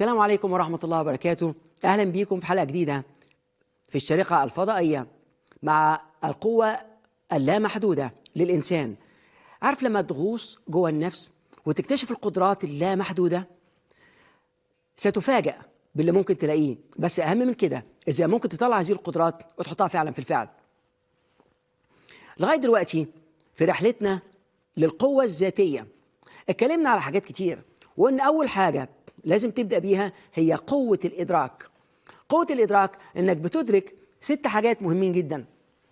السلام عليكم ورحمة الله وبركاته أهلا بكم في حلقة جديدة في الشريقة الفضائية مع القوة اللامحدودة للإنسان عارف لما تغوص جوه النفس وتكتشف القدرات اللامحدودة ستفاجأ باللي ممكن تلاقيه بس أهم من كده إزاي ممكن تطلع هذه القدرات وتحطها فعلا في الفعل لغاية دلوقتي في رحلتنا للقوة الذاتية اتكلمنا على حاجات كتير وإن أول حاجة لازم تبدأ بيها هي قوة الإدراك قوة الإدراك إنك بتدرك ست حاجات مهمين جدا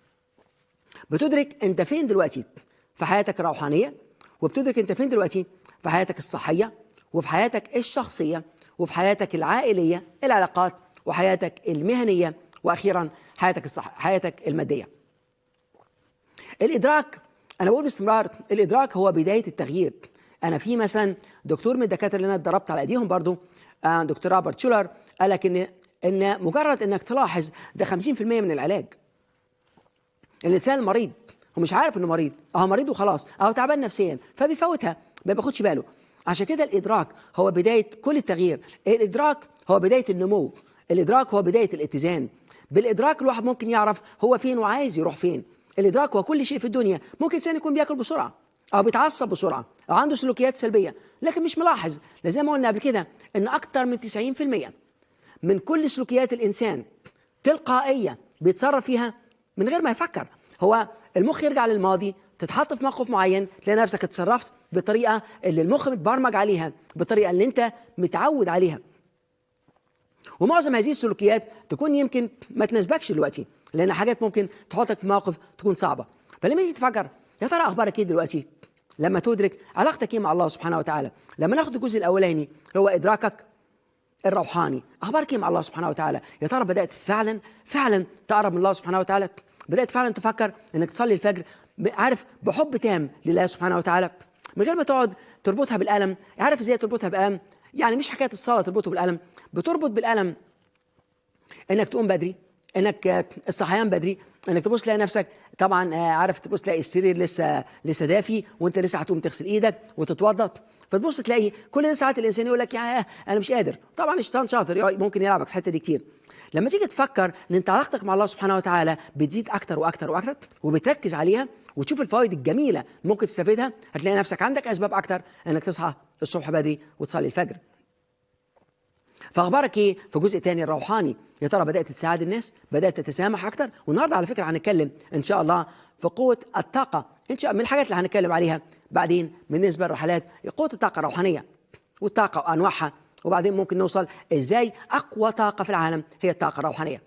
بتدرك أنت فين دلوقتي في حياتك الروحانية وبتدرك أنت فين دلوقتي في حياتك الصحية وفي حياتك الشخصية وفي حياتك العائلية العلاقات وحياتك المهنية وأخيرا حياتك الصح حياتك المادية الإدراك أنا بقول باستمرار الإدراك هو بداية التغيير أنا في مثلا دكتور من الدكاترة اللي أنا اتدربت على أيديهم برضو آه، دكتور روبرت شولر قال لك إن إن مجرد إنك تلاحظ ده 50% من العلاج الإنسان المريض هو مش عارف إنه مريض أهو مريض وخلاص أهو تعبان نفسيا فبيفوتها ما بياخدش باله عشان كده الإدراك هو بداية كل التغيير الإدراك هو بداية النمو الإدراك هو بداية الاتزان بالإدراك الواحد ممكن يعرف هو فين وعايز يروح فين الإدراك هو كل شيء في الدنيا ممكن إنسان يكون بياكل بسرعة أو بيتعصب بسرعة أو عنده سلوكيات سلبية لكن مش ملاحظ زي ما قلنا قبل كده إن أكتر من 90% من كل سلوكيات الإنسان تلقائية بيتصرف فيها من غير ما يفكر هو المخ يرجع للماضي تتحط في موقف معين تلاقي نفسك اتصرفت بطريقة اللي المخ متبرمج عليها بالطريقة اللي انت متعود عليها ومعظم هذه السلوكيات تكون يمكن ما تناسبكش دلوقتي لان حاجات ممكن تحطك في مواقف تكون صعبه فلما تيجي تفكر يا ترى اخبارك ايه دلوقتي لما تدرك علاقتك ايه مع الله سبحانه وتعالى لما ناخد الجزء الاولاني اللي هو ادراكك الروحاني اخبارك ايه مع الله سبحانه وتعالى يا ترى بدات فعلا فعلا تقرب من الله سبحانه وتعالى بدات فعلا تفكر انك تصلي الفجر ب- عارف بحب تام لله سبحانه وتعالى من غير ما تقعد تربطها بالالم عارف ازاي تربطها بالالم يعني مش حكايه الصلاه تربطه بالالم بتربط بالالم انك تقوم بدري انك آه، الصحيان بدري انك تبص تلاقي نفسك طبعا آه، عارف تبص تلاقي السرير لسه لسه دافي وانت لسه هتقوم تغسل ايدك وتتوضا فتبص تلاقي كل ده ساعات الانسان يقول لك يا انا مش قادر طبعا الشيطان شاطر يقعد- ممكن يلعبك في الحته دي كتير لما تيجي تفكر ان انت علاقتك مع الله سبحانه وتعالى بتزيد اكتر واكتر واكتر وبتركز عليها وتشوف الفوائد الجميله ممكن تستفيدها هتلاقي نفسك عندك اسباب اكتر انك تصحى الصبح بدري وتصلي الفجر فاخبارك ايه في جزء تاني الروحاني يا ترى بدات تساعد الناس بدات تتسامح اكتر والنهارده على فكره هنتكلم ان شاء الله في قوه الطاقه ان شاء من الحاجات اللي هنتكلم عليها بعدين بالنسبه للرحلات قوه الطاقه الروحانيه والطاقه وانواعها وبعدين ممكن نوصل ازاي اقوى طاقه في العالم هي الطاقه الروحانيه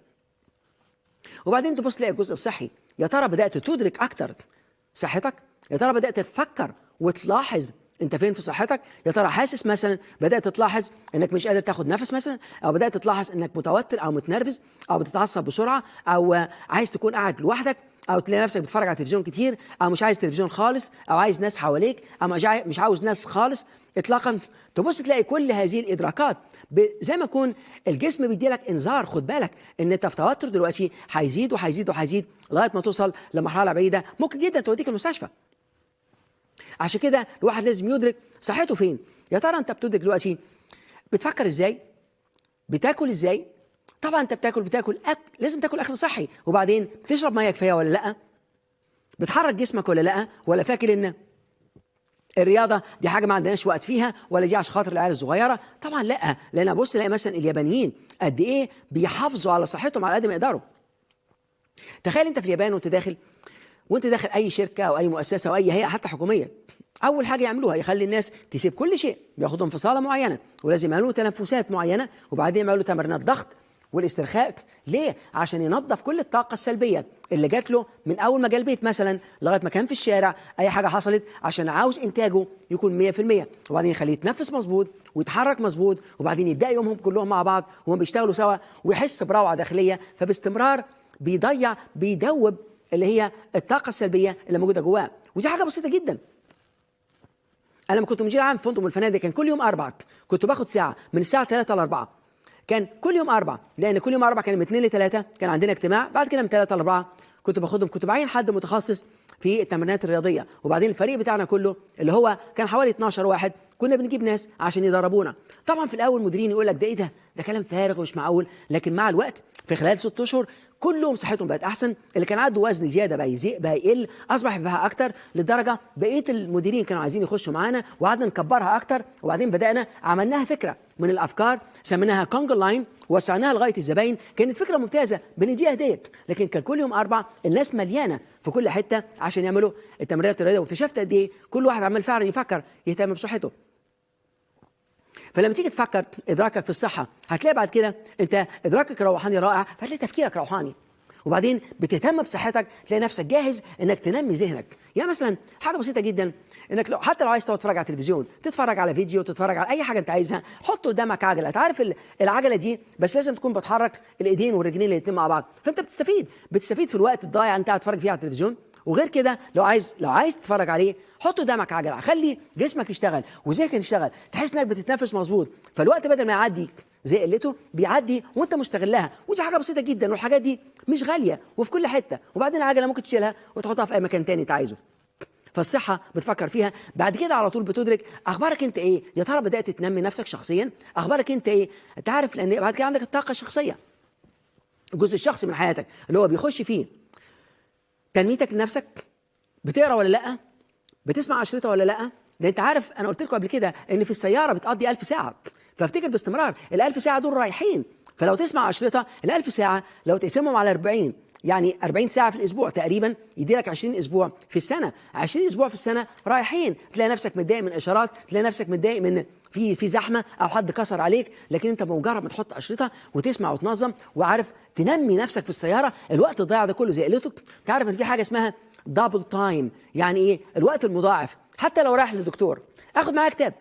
وبعدين تبص تلاقي الجزء الصحي يا ترى بدات تدرك اكتر صحتك يا ترى بدات تفكر وتلاحظ انت فين في صحتك يا ترى حاسس مثلا بدات تلاحظ انك مش قادر تاخد نفس مثلا او بدات تلاحظ انك متوتر او متنرفز او بتتعصب بسرعه او آه، عايز تكون قاعد لوحدك او تلاقي نفسك بتتفرج على التلفزيون كتير او مش عايز تلفزيون خالص او عايز ناس حواليك او مش عاي- مش عاوز ناس خالص اطلاقا تبص تلاقي كل هذه الادراكات ب- زي ما يكون الجسم بيدي لك انذار خد بالك ان انت في توتر دلوقتي هيزيد وهيزيد وهيزيد لغايه ما توصل لمرحله بعيده ممكن جدا توديك المستشفى عشان كده الواحد لازم يدرك صحته فين يا ترى انت بتدرك دلوقتي بتفكر ازاي بتاكل ازاي طبعا انت بتاكل بتاكل أكل لازم تاكل اكل صحي وبعدين بتشرب ميه كفايه ولا لا بتحرك جسمك ولا لا ولا فاكر ان الرياضه دي حاجه ما عندناش وقت فيها ولا دي عشان خاطر العيال الصغيره طبعا لا لان ابص الاقي مثلا اليابانيين قد ايه بيحافظوا على صحتهم على قد ما يقدروا تخيل انت في اليابان وانت داخل وانت داخل اي شركه او اي مؤسسه او اي هيئه حتى حكوميه اول حاجه يعملوها يخلي الناس تسيب كل شيء بياخدهم في صاله معينه ولازم يعملوا تنفسات معينه وبعدين يعملوا تمرينات ضغط والاسترخاء ليه عشان ينظف كل الطاقه السلبيه اللي جات له من اول ما جه البيت مثلا لغايه ما كان في الشارع اي حاجه حصلت عشان عاوز انتاجه يكون 100% وبعدين يخليه يتنفس مظبوط ويتحرك مظبوط وبعدين يبدا يومهم كلهم مع بعض وهم بيشتغلوا سوا ويحس بروعه داخليه فباستمرار بيضيع بيدوب اللي هي الطاقه السلبيه اللي موجوده جواه ودي حاجه بسيطه جدا انا لما كنت مدير عام في فندق من الفنادق كان كل يوم اربع كنت باخد ساعه من الساعه 3 ل 4 كان كل يوم اربع لان كل يوم اربع كان من 2 ل 3 كان عندنا اجتماع بعد كده من 3 ل 4 كنت باخدهم كنت بعين حد متخصص في التمرينات الرياضيه وبعدين الفريق بتاعنا كله اللي هو كان حوالي 12 واحد كنا بنجيب ناس عشان يدربونا طبعا في الاول المديرين يقول لك ده ايه ده ده كلام فارغ ومش معقول لكن مع الوقت في خلال ست اشهر كلهم صحتهم بقت احسن اللي كان عنده وزن زياده بقى يزيق بقى يقل اصبح يبقى اكتر لدرجه بقيه المديرين كانوا عايزين يخشوا معانا وقعدنا نكبرها اكتر وبعدين بدانا عملناها فكره من الافكار سميناها كونجر لاين وسعناها لغايه الزباين كانت فكره ممتازه بنديها هديه لكن كان كل يوم اربع الناس مليانه في كل حته عشان يعملوا التمرينات الرياضيه واكتشفت قد ايه كل واحد عمال فعلا يفكر يهتم بصحته فلما تيجي تفكر ادراكك في الصحه هتلاقي بعد كده انت ادراكك روحاني رائع فهتلاقي تفكيرك روحاني وبعدين بتهتم بصحتك تلاقي نفسك جاهز انك تنمي ذهنك يعني مثلا حاجه بسيطه جدا انك لو حتى لو عايز تقعد تتفرج على التلفزيون تتفرج على فيديو تتفرج على اي حاجه انت عايزها حط قدامك عجله تعرف العجله دي بس لازم تكون بتحرك الايدين والرجلين الاثنين مع بعض فانت بتستفيد بتستفيد في الوقت الضايع انت قاعد تتفرج فيه على التلفزيون وغير كده لو عايز لو عايز تتفرج عليه حط قدامك عجله خلي جسمك يشتغل وذهنك يشتغل تحس انك بتتنفس مظبوط فالوقت بدل ما يعدي زي قلته بيعدي وانت مستغلها ودي حاجه بسيطه جدا والحاجات دي مش غاليه وفي كل حته وبعدين العجله ممكن تشيلها وتحطها في اي مكان تاني انت عايزه فالصحة بتفكر فيها بعد كده على طول بتدرك أخبارك أنت إيه يا ترى بدأت تنمي نفسك شخصيا أخبارك أنت إيه أنت عارف لأن بعد كده عندك الطاقة الشخصية الجزء الشخصي من حياتك اللي هو بيخش فيه تنميتك لنفسك بتقرا ولا لا بتسمع اشرطه ولا لا ده انت عارف انا قلت لكم قبل كده ان في السياره بتقضي ألف ساعه فافتكر باستمرار ال1000 ساعه دول رايحين فلو تسمع اشرطه ال1000 ساعه لو تقسمهم على 40 يعني 40 ساعة في الأسبوع تقريبا يدي لك 20 أسبوع في السنة 20 أسبوع في السنة رايحين تلاقي نفسك متضايق من إشارات تلاقي نفسك متضايق من في في زحمة أو حد كسر عليك لكن أنت بمجرد ما تحط أشرطة وتسمع وتنظم وعارف تنمي نفسك في السيارة الوقت الضايع ده كله زي قلتك تعرف إن في حاجة اسمها دبل تايم يعني إيه الوقت المضاعف حتى لو رايح للدكتور اخد معاه كتاب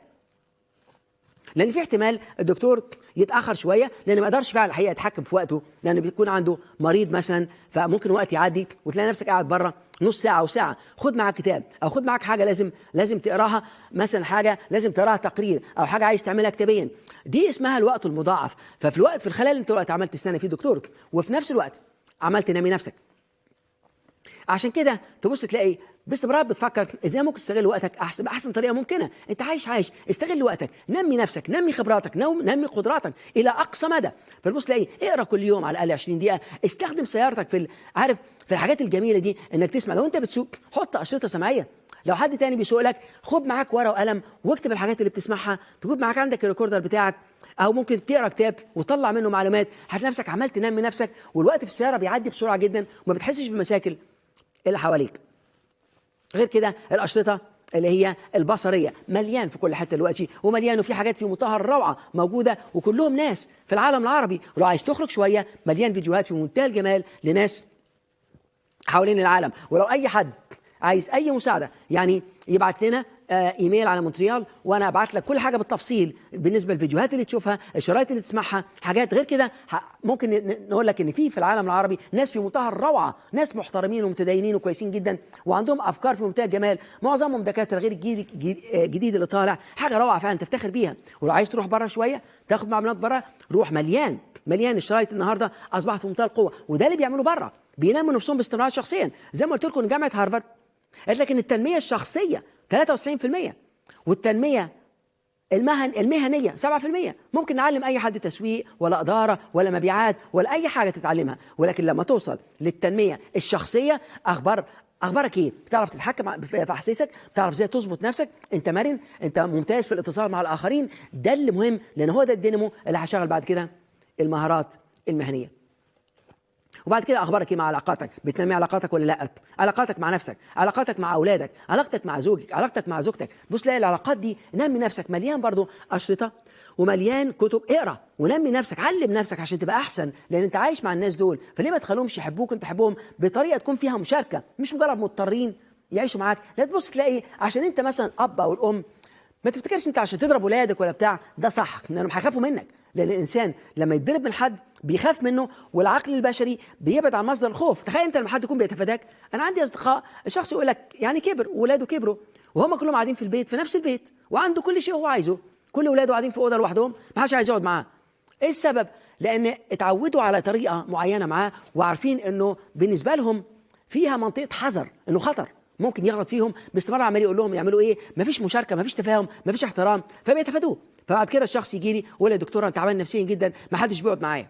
لان في احتمال الدكتور يتاخر شويه لان ما يقدرش فعلا الحقيقه يتحكم في وقته لان بيكون عنده مريض مثلا فممكن وقت يعدي وتلاقي نفسك قاعد بره نص ساعه او ساعه خد معاك كتاب او خد معاك حاجه لازم لازم تقراها مثلا حاجه لازم تقراها تقرير او حاجه عايز تعملها كتابيا دي اسمها الوقت المضاعف ففي الوقت في الخلال اللي انت وقت عملت تستنى فيه دكتورك وفي نفس الوقت عملت تنمي نفسك عشان كده تبص تلاقي باستمرار بتفكر ازاي ممكن تستغل وقتك احسن باحسن طريقه ممكنه انت عايش عايش استغل وقتك نمي نفسك نمي خبراتك نمي قدراتك الى اقصى مدى فتبص تلاقي اقرا كل يوم على الاقل 20 دقيقه استخدم سيارتك في عارف في الحاجات الجميله دي انك تسمع لو انت بتسوق حط اشرطه سمعيه لو حد تاني بيسوق لك خد معاك ورقه وقلم واكتب الحاجات اللي بتسمعها تجيب معاك عندك الريكوردر بتاعك او ممكن تقرا كتاب وتطلع منه معلومات هتلاقي نفسك عمال تنمي نفسك والوقت في السياره بيعدي بسرعه جدا وما بتحسش بمشاكل اللي حواليك غير كده الاشرطه اللي هي البصريه مليان في كل حته دلوقتي ومليان وفي حاجات في منتهى الروعه موجوده وكلهم ناس في العالم العربي ولو عايز تخرج شويه مليان فيديوهات في منتهى الجمال لناس حوالين العالم ولو اي حد عايز اي مساعده يعني يبعت لنا آه، ايميل على مونتريال وانا ابعت لك كل حاجه بالتفصيل بالنسبه للفيديوهات اللي تشوفها الشرايط اللي تسمعها حاجات غير كده ممكن نقول لك ان في في العالم العربي ناس في منتهى الروعه ناس محترمين ومتدينين وكويسين جدا وعندهم افكار في منتهى الجمال معظمهم دكاتره غير الجيل الجديد اللي طالع حاجه روعه فعلا تفتخر بيها ولو عايز تروح بره شويه تاخد معلومات بره روح مليان مليان الشرايط النهارده اصبحت في منتهى القوه وده اللي بيعملوا بره بيناموا نفسهم باستمرار شخصيا زي ما قلت لكم جامعه هارفارد قالت لك ان التنميه الشخصيه 93% والتنميه المهن المهنيه 7% ممكن نعلم اي حد تسويق ولا اداره ولا مبيعات ولا اي حاجه تتعلمها ولكن لما توصل للتنميه الشخصيه اخبار اخبارك ايه بتعرف تتحكم في احاسيسك بتعرف ازاي تظبط نفسك انت مرن انت ممتاز في الاتصال مع الاخرين ده اللي مهم لان هو ده الدينامو اللي هشغل بعد كده المهارات المهنيه وبعد كده اخبارك ايه مع علاقاتك بتنمي علاقاتك ولا لا علاقاتك مع نفسك علاقاتك مع اولادك علاقتك مع زوجك علاقتك مع زوجتك بص تلاقي العلاقات دي نمي نفسك مليان برضو اشرطه ومليان كتب اقرا ونمي نفسك علم نفسك عشان تبقى احسن لان انت عايش مع الناس دول فليه ما تخليهمش يحبوك انت تحبهم بطريقه تكون فيها مشاركه مش مجرد مضطرين يعيشوا معاك لا تبص تلاقي عشان انت مثلا اب او الام ما تفتكرش انت عشان تضرب ولادك ولا بتاع ده صح لانهم هيخافوا منك لان الانسان لما يتضرب من حد بيخاف منه والعقل البشري بيبعد عن مصدر الخوف تخيل انت لما حد يكون بيتفاداك انا عندي اصدقاء الشخص يقول لك يعني كبر ولاده كبروا وهم كلهم قاعدين في البيت في نفس البيت وعنده كل شيء هو عايزه كل اولاده قاعدين في اوضه لوحدهم ما حدش عايز يقعد معاه ايه السبب لان اتعودوا على طريقه معينه معاه وعارفين انه بالنسبه لهم فيها منطقه حذر انه خطر ممكن يغلط فيهم باستمرار عمال يقول لهم يعملوا ايه مفيش مشاركه مفيش تفاهم مفيش احترام فبيتفادوه فبعد كده الشخص يجي لي يقول لي يا دكتور انا تعبان نفسيا جدا ما حدش بيقعد معايا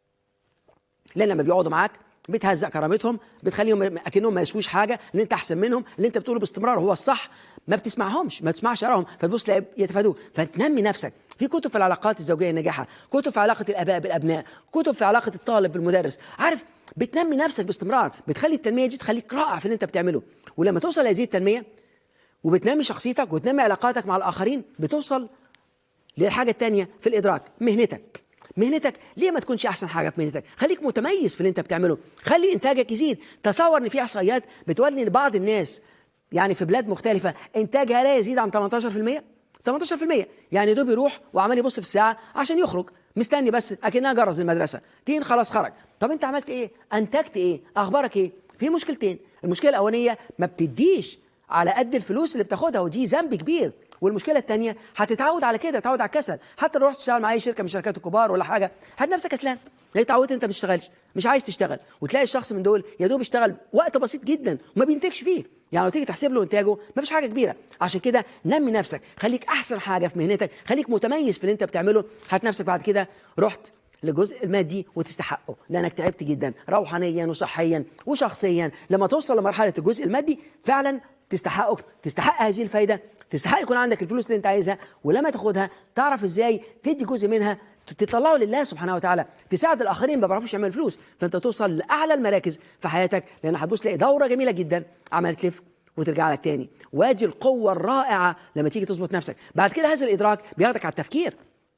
لان لما بيقعدوا معاك بتهزق كرامتهم بتخليهم اكنهم ما يسويش حاجه ان انت احسن منهم اللي انت بتقوله باستمرار هو الصح ما بتسمعهمش ما تسمعش ارائهم فتبص تلاقي يتفادوك فتنمي نفسك في كتب في العلاقات الزوجيه الناجحه كتب في علاقه الاباء بالابناء كتب في علاقه الطالب بالمدرس عارف بتنمي نفسك باستمرار بتخلي التنميه دي تخليك رائع في اللي انت بتعمله ولما توصل لهذه التنميه وبتنمي شخصيتك وتنمي علاقاتك مع الاخرين بتوصل للحاجه الثانيه في الادراك مهنتك مهنتك ليه ما تكونش احسن حاجه في مهنتك خليك متميز في اللي انت بتعمله خلي انتاجك يزيد تصور ان في احصائيات بتولي لبعض الناس يعني في بلاد مختلفه انتاجها لا يزيد عن 18% 18% يعني دوب يروح وعمال يبص في الساعه عشان يخرج مستني بس اكنها جرس المدرسه تين خلاص خرج طب انت عملت ايه انتجت ايه اخبارك ايه في مشكلتين المشكله الاولانيه ما بتديش على قد الفلوس اللي بتاخدها ودي ذنب كبير والمشكله الثانيه هتتعود على كده تتعود على الكسل حتى لو رحت تشتغل مع اي شركه من الشركات الكبار ولا حاجه هات نفسك كسلان ليه اتعودت انت ما تشتغلش مش عايز تشتغل وتلاقي الشخص من دول يا دوب يشتغل وقت بسيط جدا وما بينتجش فيه يعني لو تيجي تحسب له انتاجه ما فيش حاجه كبيره عشان كده نمي نفسك خليك احسن حاجه في مهنتك خليك متميز في اللي انت بتعمله هات نفسك بعد كده رحت للجزء المادي وتستحقه لانك تعبت جدا روحانيا وصحيا وشخصيا لما توصل لمرحله الجزء المادي فعلا تستحقه تستحق هذه الفايده تستحق يكون عندك الفلوس اللي انت عايزها ولما تاخدها تعرف ازاي تدي جزء منها تطلعه لله سبحانه وتعالى تساعد الاخرين ما بيعرفوش يعملوا فلوس فانت توصل لاعلى المراكز في حياتك لان هتبص تلاقي دوره جميله جدا عملت تلف وترجع لك تاني وادي القوه الرائعه لما تيجي تظبط نفسك بعد كده هذا الادراك بياخدك على التفكير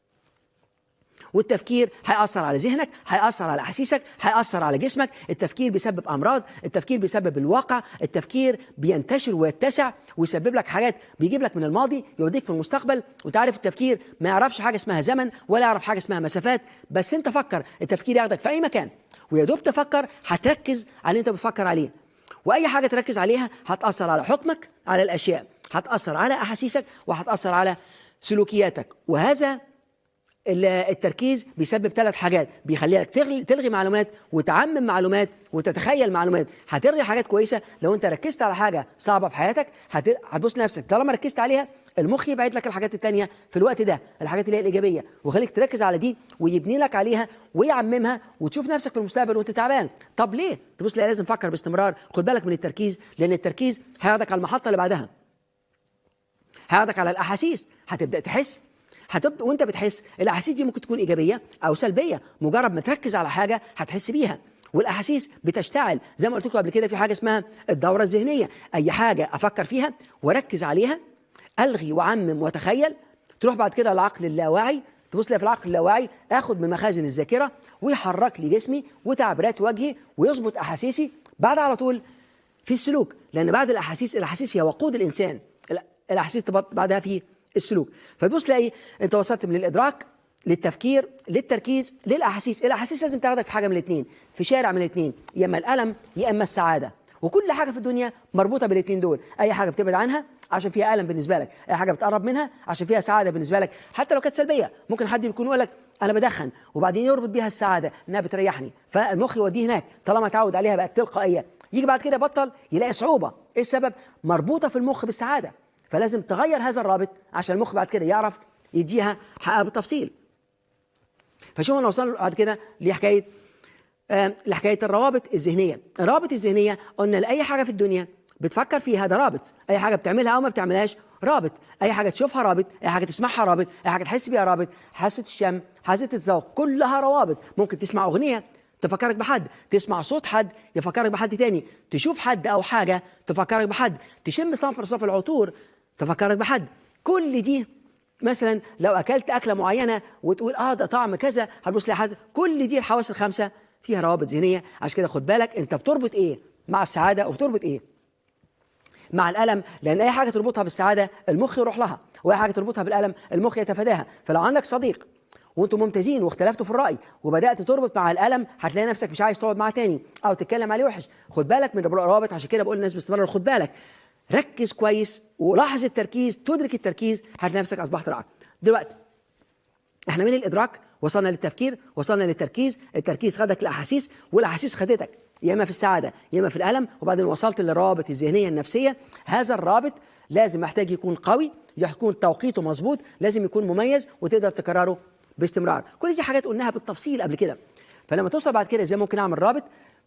والتفكير هيأثر على ذهنك هيأثر على أحاسيسك هيأثر على جسمك التفكير بيسبب أمراض التفكير بيسبب الواقع التفكير بينتشر ويتسع ويسبب لك حاجات بيجيب لك من الماضي يوديك في المستقبل وتعرف التفكير ما يعرفش حاجة اسمها زمن ولا يعرف حاجة اسمها مسافات بس انت فكر التفكير ياخدك في أي مكان ويا دوب تفكر هتركز على اللي انت بتفكر عليه واي حاجه تركز عليها هتاثر على حكمك على الاشياء هتاثر على احاسيسك وهتاثر على سلوكياتك وهذا التركيز بيسبب ثلاث حاجات بيخليك تلغي, تلغي معلومات وتعمم معلومات وتتخيل معلومات هتلغي حاجات كويسه لو انت ركزت على حاجه صعبه في حياتك هت- هتبص نفسك طالما ركزت عليها المخ يبعد لك الحاجات التانية في الوقت ده الحاجات اللي هي الإيجابية وخليك تركز على دي ويبني لك عليها ويعممها وتشوف نفسك في المستقبل وانت تعبان طب ليه تبص لا لازم تفكر باستمرار خد بالك من التركيز لأن التركيز هياخدك على المحطة اللي بعدها هياخدك على الأحاسيس هتبدأ تحس هتبدأ وانت بتحس الأحاسيس دي ممكن تكون إيجابية أو سلبية مجرد ما تركز على حاجة هتحس بيها والاحاسيس بتشتعل زي ما قلت لكم قبل كده في حاجه اسمها الدوره الذهنيه اي حاجه افكر فيها واركز عليها الغي واعمم واتخيل تروح بعد كده العقل اللاواعي تبص لي في العقل اللاواعي اخد من مخازن الذاكره ويحرك لي جسمي وتعبيرات وجهي ويظبط احاسيسي بعد على طول في السلوك لان بعد الاحاسيس الاحاسيس هي وقود الانسان الاحاسيس بعدها في السلوك فتبص تلاقي انت وصلت من الادراك للتفكير للتركيز للاحاسيس الاحاسيس لازم تاخدك في حاجه من الاثنين في شارع من الاثنين يا اما الالم يا اما السعاده وكل حاجه في الدنيا مربوطه بالاثنين دول اي حاجه بتبعد عنها عشان فيها الم بالنسبه لك اي حاجه بتقرب منها عشان فيها سعاده بالنسبه لك حتى لو كانت سلبيه ممكن حد يكون يقول لك انا بدخن وبعدين يربط بيها السعاده انها بتريحني فالمخ يوديه هناك طالما اتعود عليها بقت تلقائيه يجي بعد كده بطل يلاقي صعوبه ايه السبب مربوطه في المخ بالسعاده فلازم تغير هذا الرابط عشان المخ بعد كده يعرف يديها حقها بالتفصيل فشوفوا انا وصلنا بعد كده لحكايه آه لحكايه الروابط الذهنيه الروابط الذهنيه قلنا لاي حاجه في الدنيا بتفكر فيها ده رابط اي حاجه بتعملها او ما بتعملهاش رابط اي حاجه تشوفها رابط اي حاجه تسمعها رابط اي حاجه تحس بيها رابط حاسه الشم حاسه الذوق كلها روابط ممكن تسمع اغنيه تفكرك بحد تسمع صوت حد يفكرك بحد تاني تشوف حد او حاجه تفكرك بحد تشم صنفر صف العطور تفكرك بحد كل دي مثلا لو اكلت اكله معينه وتقول اه ده طعم كذا هتبص لحد كل دي الحواس الخمسه فيها روابط ذهنيه عشان كده خد بالك انت بتربط ايه مع السعاده وبتربط ايه مع الالم لان اي حاجه تربطها بالسعاده المخ يروح لها واي حاجه تربطها بالالم المخ يتفاداها فلو عندك صديق وانتم ممتازين واختلفتوا في الراي وبدات تربط مع الالم هتلاقي نفسك مش عايز تقعد معاه تاني او تتكلم عليه وحش خد بالك من الروابط عشان كده بقول للناس باستمرار خد بالك ركز كويس ولاحظ التركيز تدرك التركيز هتلاقي نفسك اصبحت رائع دلوقتي احنا من الادراك وصلنا للتفكير وصلنا للتركيز التركيز خدك الاحاسيس والاحاسيس خدتك يا اما في السعاده يا اما في الالم وبعدين وصلت للروابط الذهنيه النفسيه هذا الرابط لازم محتاج يكون قوي يكون توقيته مظبوط لازم يكون مميز وتقدر تكرره باستمرار كل دي حاجات قلناها بالتفصيل قبل كده فلما توصل بعد كده ازاي ممكن اعمل رابط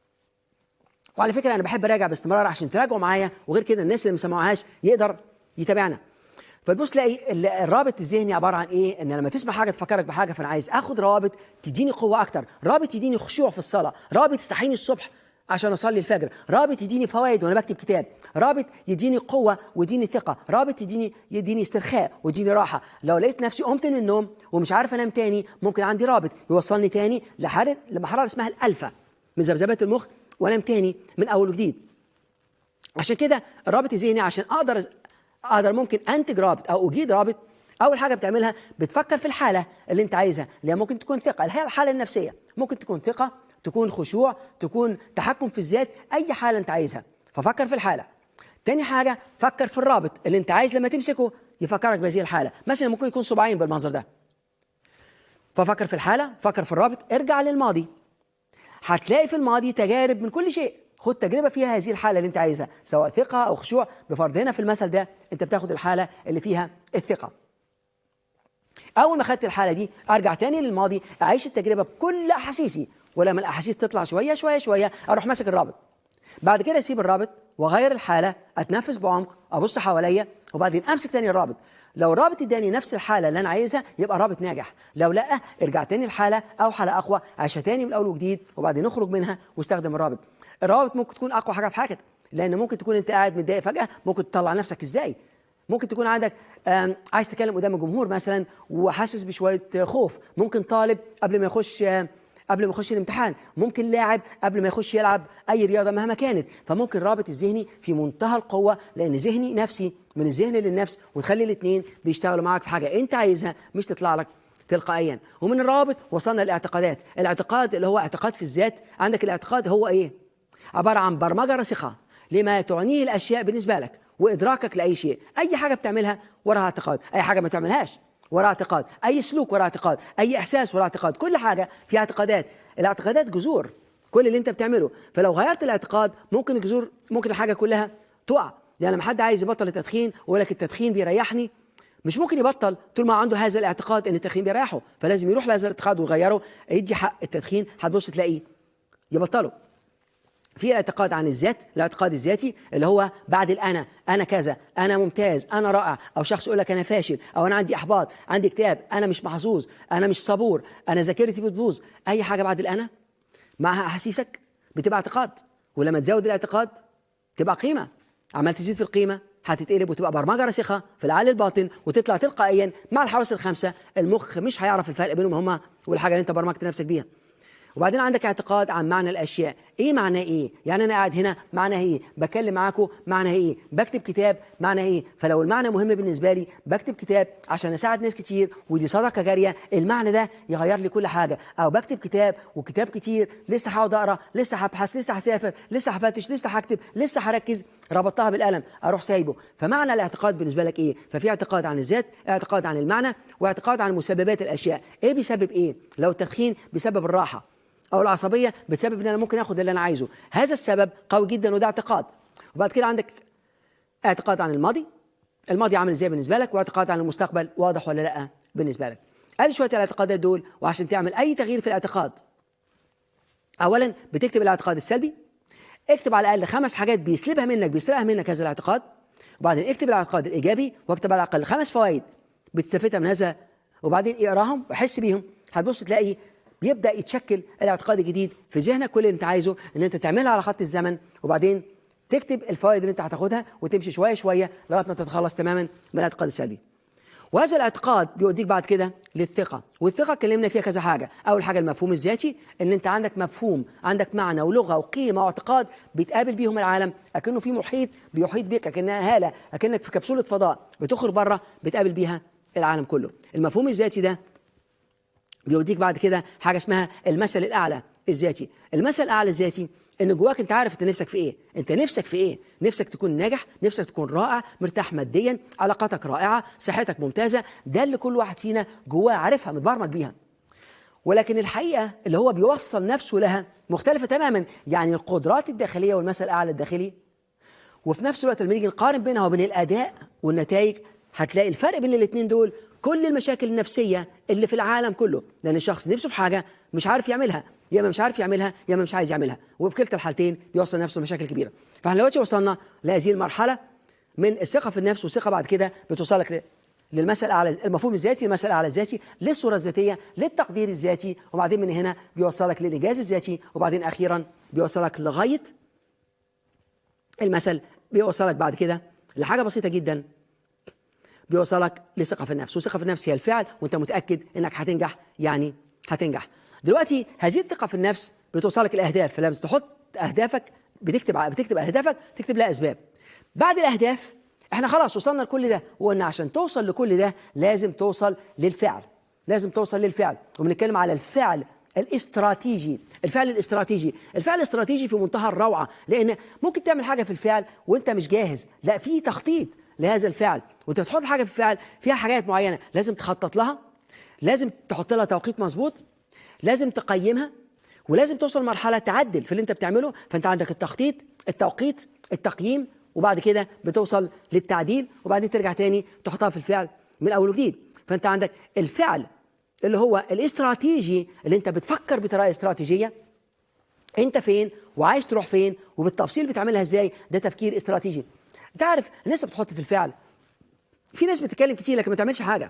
وعلى فكره انا بحب اراجع باستمرار عشان تراجعوا معايا وغير كده الناس اللي ما سمعوهاش يقدر يتابعنا فتبص تلاقي ال- الرابط الذهني عباره عن ايه؟ ان لما تسمع حاجه تفكرك بحاجه فانا عايز اخد روابط تديني قوه اكتر، رابط يديني خشوع في الصلاه، رابط يصحيني الصبح عشان اصلي الفجر، رابط يديني فوائد وانا بكتب كتاب، رابط يديني قوه ويديني ثقه، رابط يديني يديني استرخاء ويديني راحه، لو لقيت نفسي قمت من النوم ومش عارف انام تاني ممكن عندي رابط يوصلني تاني لحاله لمرحله اسمها الالفا من ذبذبات المخ وانام تاني من اول وجديد. عشان كده الرابط الذهني عشان اقدر اقدر ممكن انتج رابط او اجيد رابط اول حاجه بتعملها بتفكر في الحاله اللي انت عايزها اللي هي ممكن تكون ثقه اللي هي الحاله النفسيه ممكن تكون ثقه تكون خشوع تكون تحكم في الذات اي حاله انت عايزها ففكر في الحاله تاني حاجه فكر في الرابط اللي انت عايز لما تمسكه يفكرك بهذه الحاله مثلا ممكن يكون صباعين بالمنظر ده ففكر في الحاله فكر في الرابط ارجع للماضي هتلاقي في الماضي تجارب من كل شيء خد تجربه فيها هذه الحاله اللي انت عايزها سواء ثقه او خشوع بفرض هنا في المثل ده انت بتاخد الحاله اللي فيها الثقه اول ما خدت الحاله دي ارجع تاني للماضي اعيش التجربه بكل احاسيسي ولما الاحاسيس تطلع شويه شويه شويه اروح ماسك الرابط بعد كده اسيب الرابط واغير الحاله اتنفس بعمق ابص حواليا وبعدين امسك تاني الرابط لو الرابط اداني نفس الحاله اللي انا عايزها يبقى رابط ناجح لو لا ارجع تاني الحاله او حاله اقوى عيشها تاني من اول وجديد وبعدين نخرج منها واستخدم الرابط الروابط ممكن تكون اقوى حاجه في حياتك لان ممكن تكون انت قاعد متضايق فجاه ممكن تطلع نفسك ازاي ممكن تكون عندك آم، عايز تتكلم قدام الجمهور مثلا وحاسس بشويه خوف ممكن طالب قبل ما يخش آم، قبل ما يخش الامتحان ممكن لاعب قبل ما يخش يلعب اي رياضه مهما كانت فممكن الرابط الذهني في منتهى القوه لان ذهني نفسي من الذهن للنفس وتخلي الاثنين بيشتغلوا معاك في حاجه انت عايزها مش تطلع لك تلقائيا ومن الروابط وصلنا للاعتقادات الاعتقاد اللي هو اعتقاد في الذات عندك الاعتقاد هو ايه عباره عن برمجه راسخه لما تعنيه الاشياء بالنسبه لك وادراكك لاي شيء اي حاجه بتعملها وراها اعتقاد اي حاجه ما تعملهاش وراها اعتقاد اي سلوك وراها اعتقاد اي احساس وراها اعتقاد كل حاجه فيها اعتقادات الاعتقادات جذور كل اللي انت بتعمله فلو غيرت الاعتقاد ممكن الجذور ممكن الحاجه كلها تقع يعني لما حد عايز يبطل التدخين ويقول لك التدخين بيريحني مش ممكن يبطل طول ما عنده هذا الاعتقاد ان التدخين بيريحه فلازم يروح لهذا الاعتقاد ويغيره يدي حق التدخين هتبص تلاقيه يبطله في اعتقاد عن الذات الاعتقاد الذاتي اللي هو بعد الانا انا كذا انا ممتاز انا رائع او شخص يقول لك انا فاشل او انا عندي احباط عندي اكتئاب انا مش محظوظ انا مش صبور انا ذاكرتي بتبوظ اي حاجه بعد الانا معها احاسيسك بتبقى اعتقاد ولما تزود الاعتقاد تبقى قيمه عمال تزيد في القيمه هتتقلب وتبقى برمجه راسخه في العقل الباطن وتطلع تلقائيا مع الحواس الخمسه المخ مش هيعرف الفرق بينهم هما والحاجه اللي انت برمجت نفسك بيها وبعدين عندك اعتقاد عن معنى الاشياء ايه معناه ايه يعني انا قاعد هنا معناه ايه بكلم معاكم معناه ايه بكتب كتاب معناه ايه فلو المعنى مهم بالنسبه لي بكتب كتاب عشان اساعد ناس كتير ودي صدقه جاريه المعنى ده يغير لي كل حاجه او بكتب كتاب وكتاب كتير لسه هقعد اقرا لسه هبحث لسه هسافر لسه هفتش لسه هكتب لسه هركز ربطتها بالقلم اروح سايبه فمعنى الاعتقاد بالنسبه لك ايه ففي اعتقاد عن الذات اعتقاد عن المعنى واعتقاد عن مسببات الاشياء ايه بيسبب ايه لو التدخين بيسبب الراحه او العصبيه بتسبب ان انا ممكن اخد اللي انا عايزه هذا السبب قوي جدا وده اعتقاد وبعد كده عندك اعتقاد عن الماضي الماضي عامل ازاي بالنسبه لك واعتقاد عن المستقبل واضح ولا لا بالنسبه لك ادي شويه الاعتقادات دول وعشان تعمل اي تغيير في الاعتقاد اولا بتكتب الاعتقاد السلبي اكتب على الاقل خمس حاجات بيسلبها منك بيسرقها منك هذا الاعتقاد وبعدين اكتب الاعتقاد الايجابي واكتب على الاقل خمس فوائد بتستفيدها من هذا وبعدين اقراهم وحس بيهم هتبص تلاقي بيبدا يتشكل الاعتقاد الجديد في ذهنك كل اللي انت عايزه ان انت تعملها على خط الزمن وبعدين تكتب الفوائد اللي انت هتاخدها وتمشي شويه شويه لغايه ما تتخلص تماما من الاعتقاد السلبي. وهذا الاعتقاد بيوديك بعد كده للثقه، والثقه اتكلمنا فيها كذا حاجه، اول حاجه المفهوم الذاتي ان انت عندك مفهوم، عندك معنى ولغه وقيمه واعتقاد بيتقابل بيهم العالم، اكنه في محيط بيحيط بك اكنها هاله، اكنك في كبسوله فضاء بتخرج بره بتقابل بيها العالم كله. المفهوم الذاتي ده بيوديك بعد كده حاجه اسمها المثل الاعلى الذاتي المثل الاعلى الذاتي ان جواك انت عارف انت نفسك في ايه انت نفسك في ايه نفسك تكون ناجح نفسك تكون رائع مرتاح ماديا علاقاتك رائعه صحتك ممتازه ده اللي كل واحد فينا جواه عارفها متبرمج بيها ولكن الحقيقه اللي هو بيوصل نفسه لها مختلفه تماما يعني القدرات الداخليه والمثل الاعلى الداخلي وفي نفس الوقت لما نيجي نقارن بينها وبين الاداء والنتائج هتلاقي الفرق بين الاثنين دول كل المشاكل النفسيه اللي في العالم كله لان الشخص نفسه في حاجه مش عارف يعملها يا اما مش عارف يعملها يا اما مش عايز يعملها وفي كلتا الحالتين بيوصل نفسه لمشاكل كبيره فاحنا دلوقتي وصلنا لهذه المرحله من الثقه في النفس والثقه بعد كده بتوصلك ل- للمثل الاعلى المفهوم الذاتي المثل الاعلى الذاتي للصوره الذاتيه للتقدير الذاتي وبعدين من هنا بيوصلك للانجاز الذاتي وبعدين اخيرا بيوصلك لغايه المثل بيوصلك بعد كده لحاجه بسيطه جدا بيوصلك لثقه في النفس وثقه في النفس هي الفعل وانت متاكد انك هتنجح يعني هتنجح دلوقتي هذه الثقه في النفس بتوصلك الاهداف فلما تحط اهدافك بتكتب بتكتب اهدافك تكتب لها اسباب بعد الاهداف احنا خلاص وصلنا لكل ده وقلنا عشان توصل لكل ده لازم توصل للفعل لازم توصل للفعل وبنتكلم على الفعل الاستراتيجي الفعل الاستراتيجي الفعل الاستراتيجي في منتهى الروعه لان ممكن تعمل حاجه في الفعل وانت مش جاهز لا في تخطيط لهذا الفعل وانت بتحط حاجه في الفعل فيها حاجات معينه لازم تخطط لها لازم تحط لها توقيت مظبوط لازم تقيمها ولازم توصل لمرحله تعدل في اللي انت بتعمله فانت عندك التخطيط التوقيت التقييم وبعد كده بتوصل للتعديل وبعدين ترجع تاني تحطها في الفعل من اول وجديد فانت عندك الفعل اللي هو الاستراتيجي اللي انت بتفكر بطريقه استراتيجيه انت فين وعايز تروح فين وبالتفصيل بتعملها ازاي ده تفكير استراتيجي انت عارف الناس بتحط في الفعل في ناس بتتكلم كتير لكن ما تعملش حاجه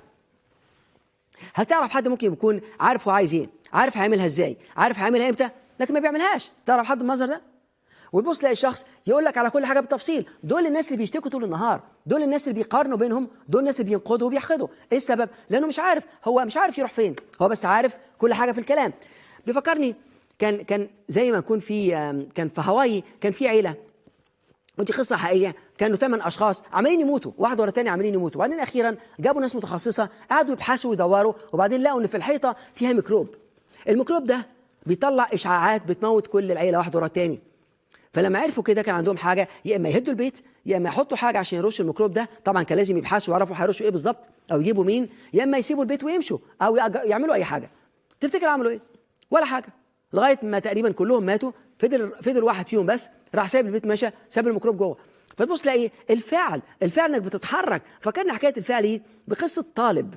هل تعرف حد ممكن يكون عارف هو عايز ايه عارف هيعملها ازاي عارف هيعملها امتى لكن ما بيعملهاش تعرف حد بالمنظر ده وتبص تلاقي الشخص يقول لك على كل حاجه بالتفصيل دول الناس اللي بيشتكوا طول النهار دول الناس اللي بيقارنوا بينهم دول الناس اللي بينقضوا وبيحقدوا ايه السبب لانه مش عارف هو مش عارف يروح فين هو بس عارف كل حاجه في الكلام بيفكرني كان كان زي ما يكون في آم، كان في هاواي كان في عيله ودي قصه حقيقيه كانوا ثمان اشخاص عمالين يموتوا واحد ورا الثاني عمالين يموتوا وبعدين اخيرا جابوا ناس متخصصه قعدوا يبحثوا ويدوروا وبعدين لقوا ان في الحيطه فيها ميكروب الميكروب ده بيطلع اشعاعات بتموت كل العيله واحد ورا الثاني فلما عرفوا كده كان عندهم حاجه يا اما يهدوا البيت يا اما يحطوا حاجه عشان يرشوا الميكروب ده طبعا كان لازم يبحثوا ويعرفوا هيرشوا ايه بالظبط او يجيبوا مين يا اما يسيبوا البيت ويمشوا او يأج- يعملوا اي حاجه تفتكر عملوا ايه ولا حاجه لغايه ما تقريبا كلهم ماتوا فضل فضل واحد فيهم بس راح سايب البيت مشى ساب الميكروب جوه فتبص تلاقي الفعل الفعل انك بتتحرك فكرنا حكايه الفعل دي بقصه طالب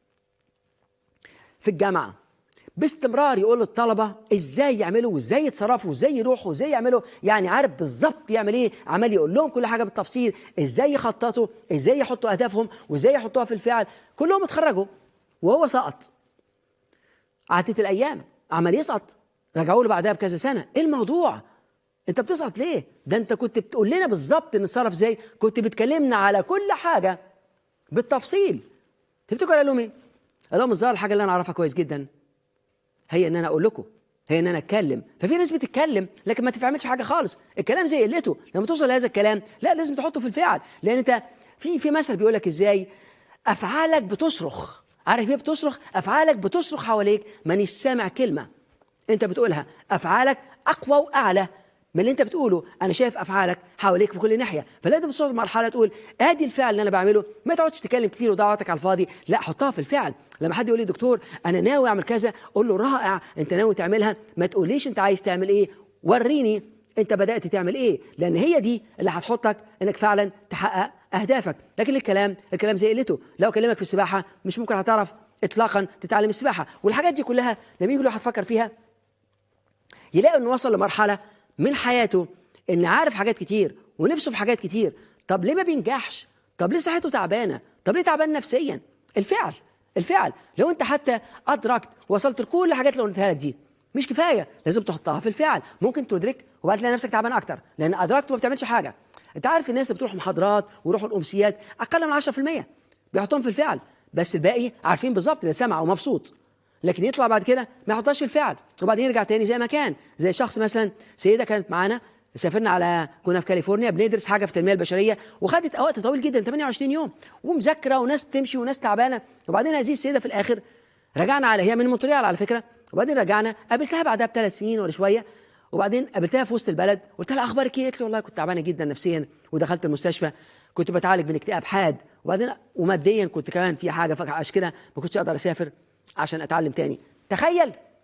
في الجامعه باستمرار يقول للطلبه ازاي يعملوا وازاي يتصرفوا وازاي يروحوا وازاي يعملوا يعني عارف بالظبط يعمل ايه عمال يقول لهم كل حاجه بالتفصيل ازاي يخططوا ازاي يحطوا اهدافهم وازاي يحطوها في الفعل كلهم اتخرجوا وهو سقط عدت الايام عمال يسقط رجعوا له بعدها بكذا سنه ايه الموضوع انت بتسقط ليه ده انت كنت بتقول لنا بالظبط نتصرف ازاي كنت بتكلمنا على كل حاجه بالتفصيل تفتكر قال لهم ايه قال لهم الظاهر الحاجه اللي انا اعرفها كويس جدا هي ان انا اقول لكم هي ان انا اتكلم ففي ناس بتتكلم لكن ما تفهمش حاجه خالص الكلام زي قلته لما توصل لهذا الكلام لا لازم تحطه في الفعل لان انت في في مثل بيقول لك ازاي افعالك بتصرخ عارف ايه بتصرخ افعالك بتصرخ حواليك مانيش سامع كلمه انت بتقولها افعالك اقوى واعلى من اللي انت بتقوله انا شايف افعالك حواليك في كل ناحيه فلازم توصل لمرحله تقول ادي الفعل اللي انا بعمله ما تقعدش تتكلم كتير وتضيع وقتك على الفاضي لا حطها في الفعل لما حد يقول لي دكتور انا ناوي اعمل كذا قول له رائع انت ناوي تعملها ما تقوليش انت عايز تعمل ايه وريني انت بدات تعمل ايه لان هي دي اللي هتحطك انك فعلا تحقق اهدافك لكن الكلام الكلام زي قلته لو كلمك في السباحه مش ممكن هتعرف اطلاقا تتعلم السباحه والحاجات دي كلها لما يجي الواحد يفكر فيها يلاقي انه وصل لمرحله من حياته ان عارف حاجات كتير ونفسه في حاجات كتير طب ليه ما بينجحش طب ليه صحته تعبانه طب ليه تعبان نفسيا الفعل الفعل لو انت حتى ادركت وصلت لكل الحاجات اللي قلتها لك دي مش كفايه لازم تحطها في الفعل ممكن تدرك وبعد تلاقي نفسك تعبان اكتر لان ادركت وما بتعملش حاجه انت عارف الناس اللي بتروح محاضرات ويروحوا الامسيات اقل من 10% بيحطهم في الفعل بس الباقي عارفين بالظبط اللي سمع ومبسوط لكن يطلع بعد كده ما يحطهاش في الفعل وبعدين يرجع تاني زي ما كان زي شخص مثلا سيده كانت معانا سافرنا على كنا في كاليفورنيا بندرس حاجه في التنميه البشريه وخدت وقت طويل جدا 28 يوم ومذاكره وناس تمشي وناس تعبانه وبعدين هذه السيده في الاخر رجعنا على هي من مونتريال على فكره وبعدين رجعنا قابلتها بعدها بثلاث سنين ولا شويه وبعدين قابلتها في وسط البلد قلت لها اخبارك ايه؟ قالت لي والله كنت تعبانه جدا نفسيا ودخلت المستشفى كنت بتعالج من اكتئاب حاد وبعدين وماديا كنت كمان في حاجه فعشان كده ما كنتش اقدر اسافر عشان اتعلم تاني تخيل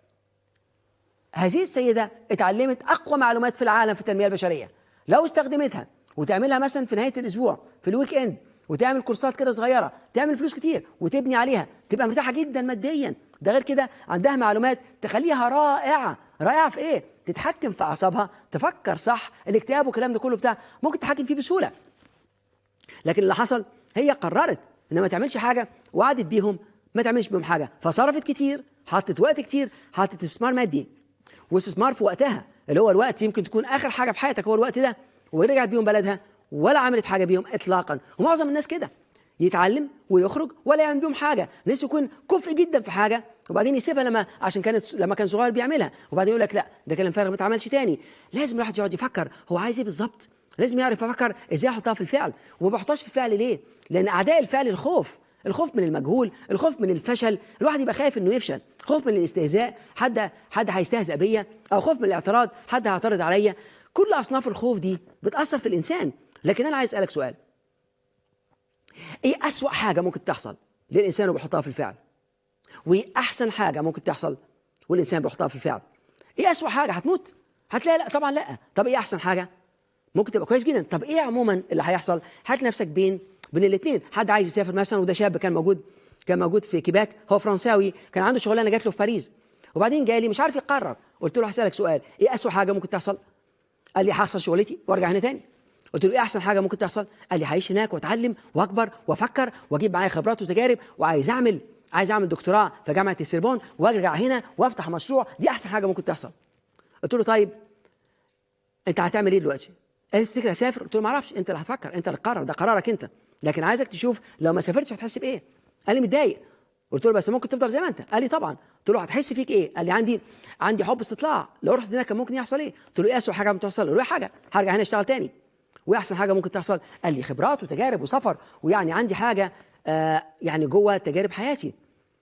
هذه السيده اتعلمت اقوى معلومات في العالم في التنميه البشريه لو استخدمتها وتعملها مثلا في نهايه الاسبوع في الويك اند وتعمل كورسات كده صغيره تعمل فلوس كتير وتبني عليها تبقى مرتاحه جدا ماديا ده غير كده عندها معلومات تخليها رائعه رائعه في ايه تتحكم في اعصابها تفكر صح الاكتئاب والكلام ده كله بتاع ممكن تتحكم فيه بسهوله لكن اللي حصل هي قررت ان ما تعملش حاجه وقعدت بيهم ما تعملش بيهم حاجه فصرفت كتير حطت وقت كتير حطت استثمار مادي واستثمار في وقتها اللي هو الوقت يمكن تكون اخر حاجه في حياتك هو الوقت ده ورجعت بيهم بلدها ولا عملت حاجه بيهم اطلاقا ومعظم الناس كده يتعلم ويخرج ولا يعمل بيهم حاجه ناس يكون كفء جدا في حاجه وبعدين يسيبها لما عشان كانت لما كان صغير بيعملها وبعدين يقول لك لا ده كلام فارغ ما اتعملش تاني لازم الواحد يقعد يفكر هو عايز ايه بالظبط لازم يعرف يفكر ازاي احطها في الفعل وما بحطهاش في الفعل ليه لان اعداء الفعل الخوف الخوف من المجهول الخوف من الفشل الواحد يبقى خايف انه يفشل خوف من الاستهزاء حد حد هيستهزأ بيا او خوف من الاعتراض حد هيعترض عليا كل اصناف الخوف دي بتاثر في الانسان لكن انا عايز اسالك سؤال ايه اسوا حاجه ممكن تحصل للانسان وبيحطها في الفعل وايه احسن حاجه ممكن تحصل والانسان بيحطها في الفعل ايه اسوا حاجه هتموت هتلاقي لا طبعا لا طب ايه احسن حاجه ممكن تبقى كويس جدا طب ايه عموما اللي هيحصل هات نفسك بين بين الاثنين حد عايز يسافر مثلا وده شاب كان موجود كان موجود في كيباك هو فرنساوي كان عنده شغلانه جات له في باريس وبعدين جاي لي مش عارف يقرر قلت له هسالك سؤال ايه اسوا حاجه ممكن تحصل قال لي هخسر شغلتي وارجع هنا تاني قلت له ايه احسن حاجه ممكن تحصل قال لي هعيش هناك واتعلم واكبر وافكر واجيب معايا خبرات وتجارب وعايز اعمل عايز اعمل دكتوراه في جامعه السربون وارجع هنا وافتح مشروع دي احسن حاجه ممكن تحصل قلت له طيب انت هتعمل ايه دلوقتي قال لي تفتكر اسافر قلت له ما اعرفش انت اللي هتفكر انت اللي تقرر ده قرارك انت لكن عايزك تشوف لو ما سافرتش هتحس بايه قال لي متضايق قلت له بس ممكن تفضل زي ما انت قال لي طبعا قلت له هتحس فيك ايه قال لي عندي عندي حب استطلاع لو رحت هناك كان ممكن يحصل ايه قلت له ايه اسوء حاجه ممكن تحصل قال له حاجه هرجع هنا اشتغل تاني وايه احسن حاجه ممكن تحصل قال لي خبرات وتجارب وسفر ويعني عندي حاجه آه يعني جوه تجارب حياتي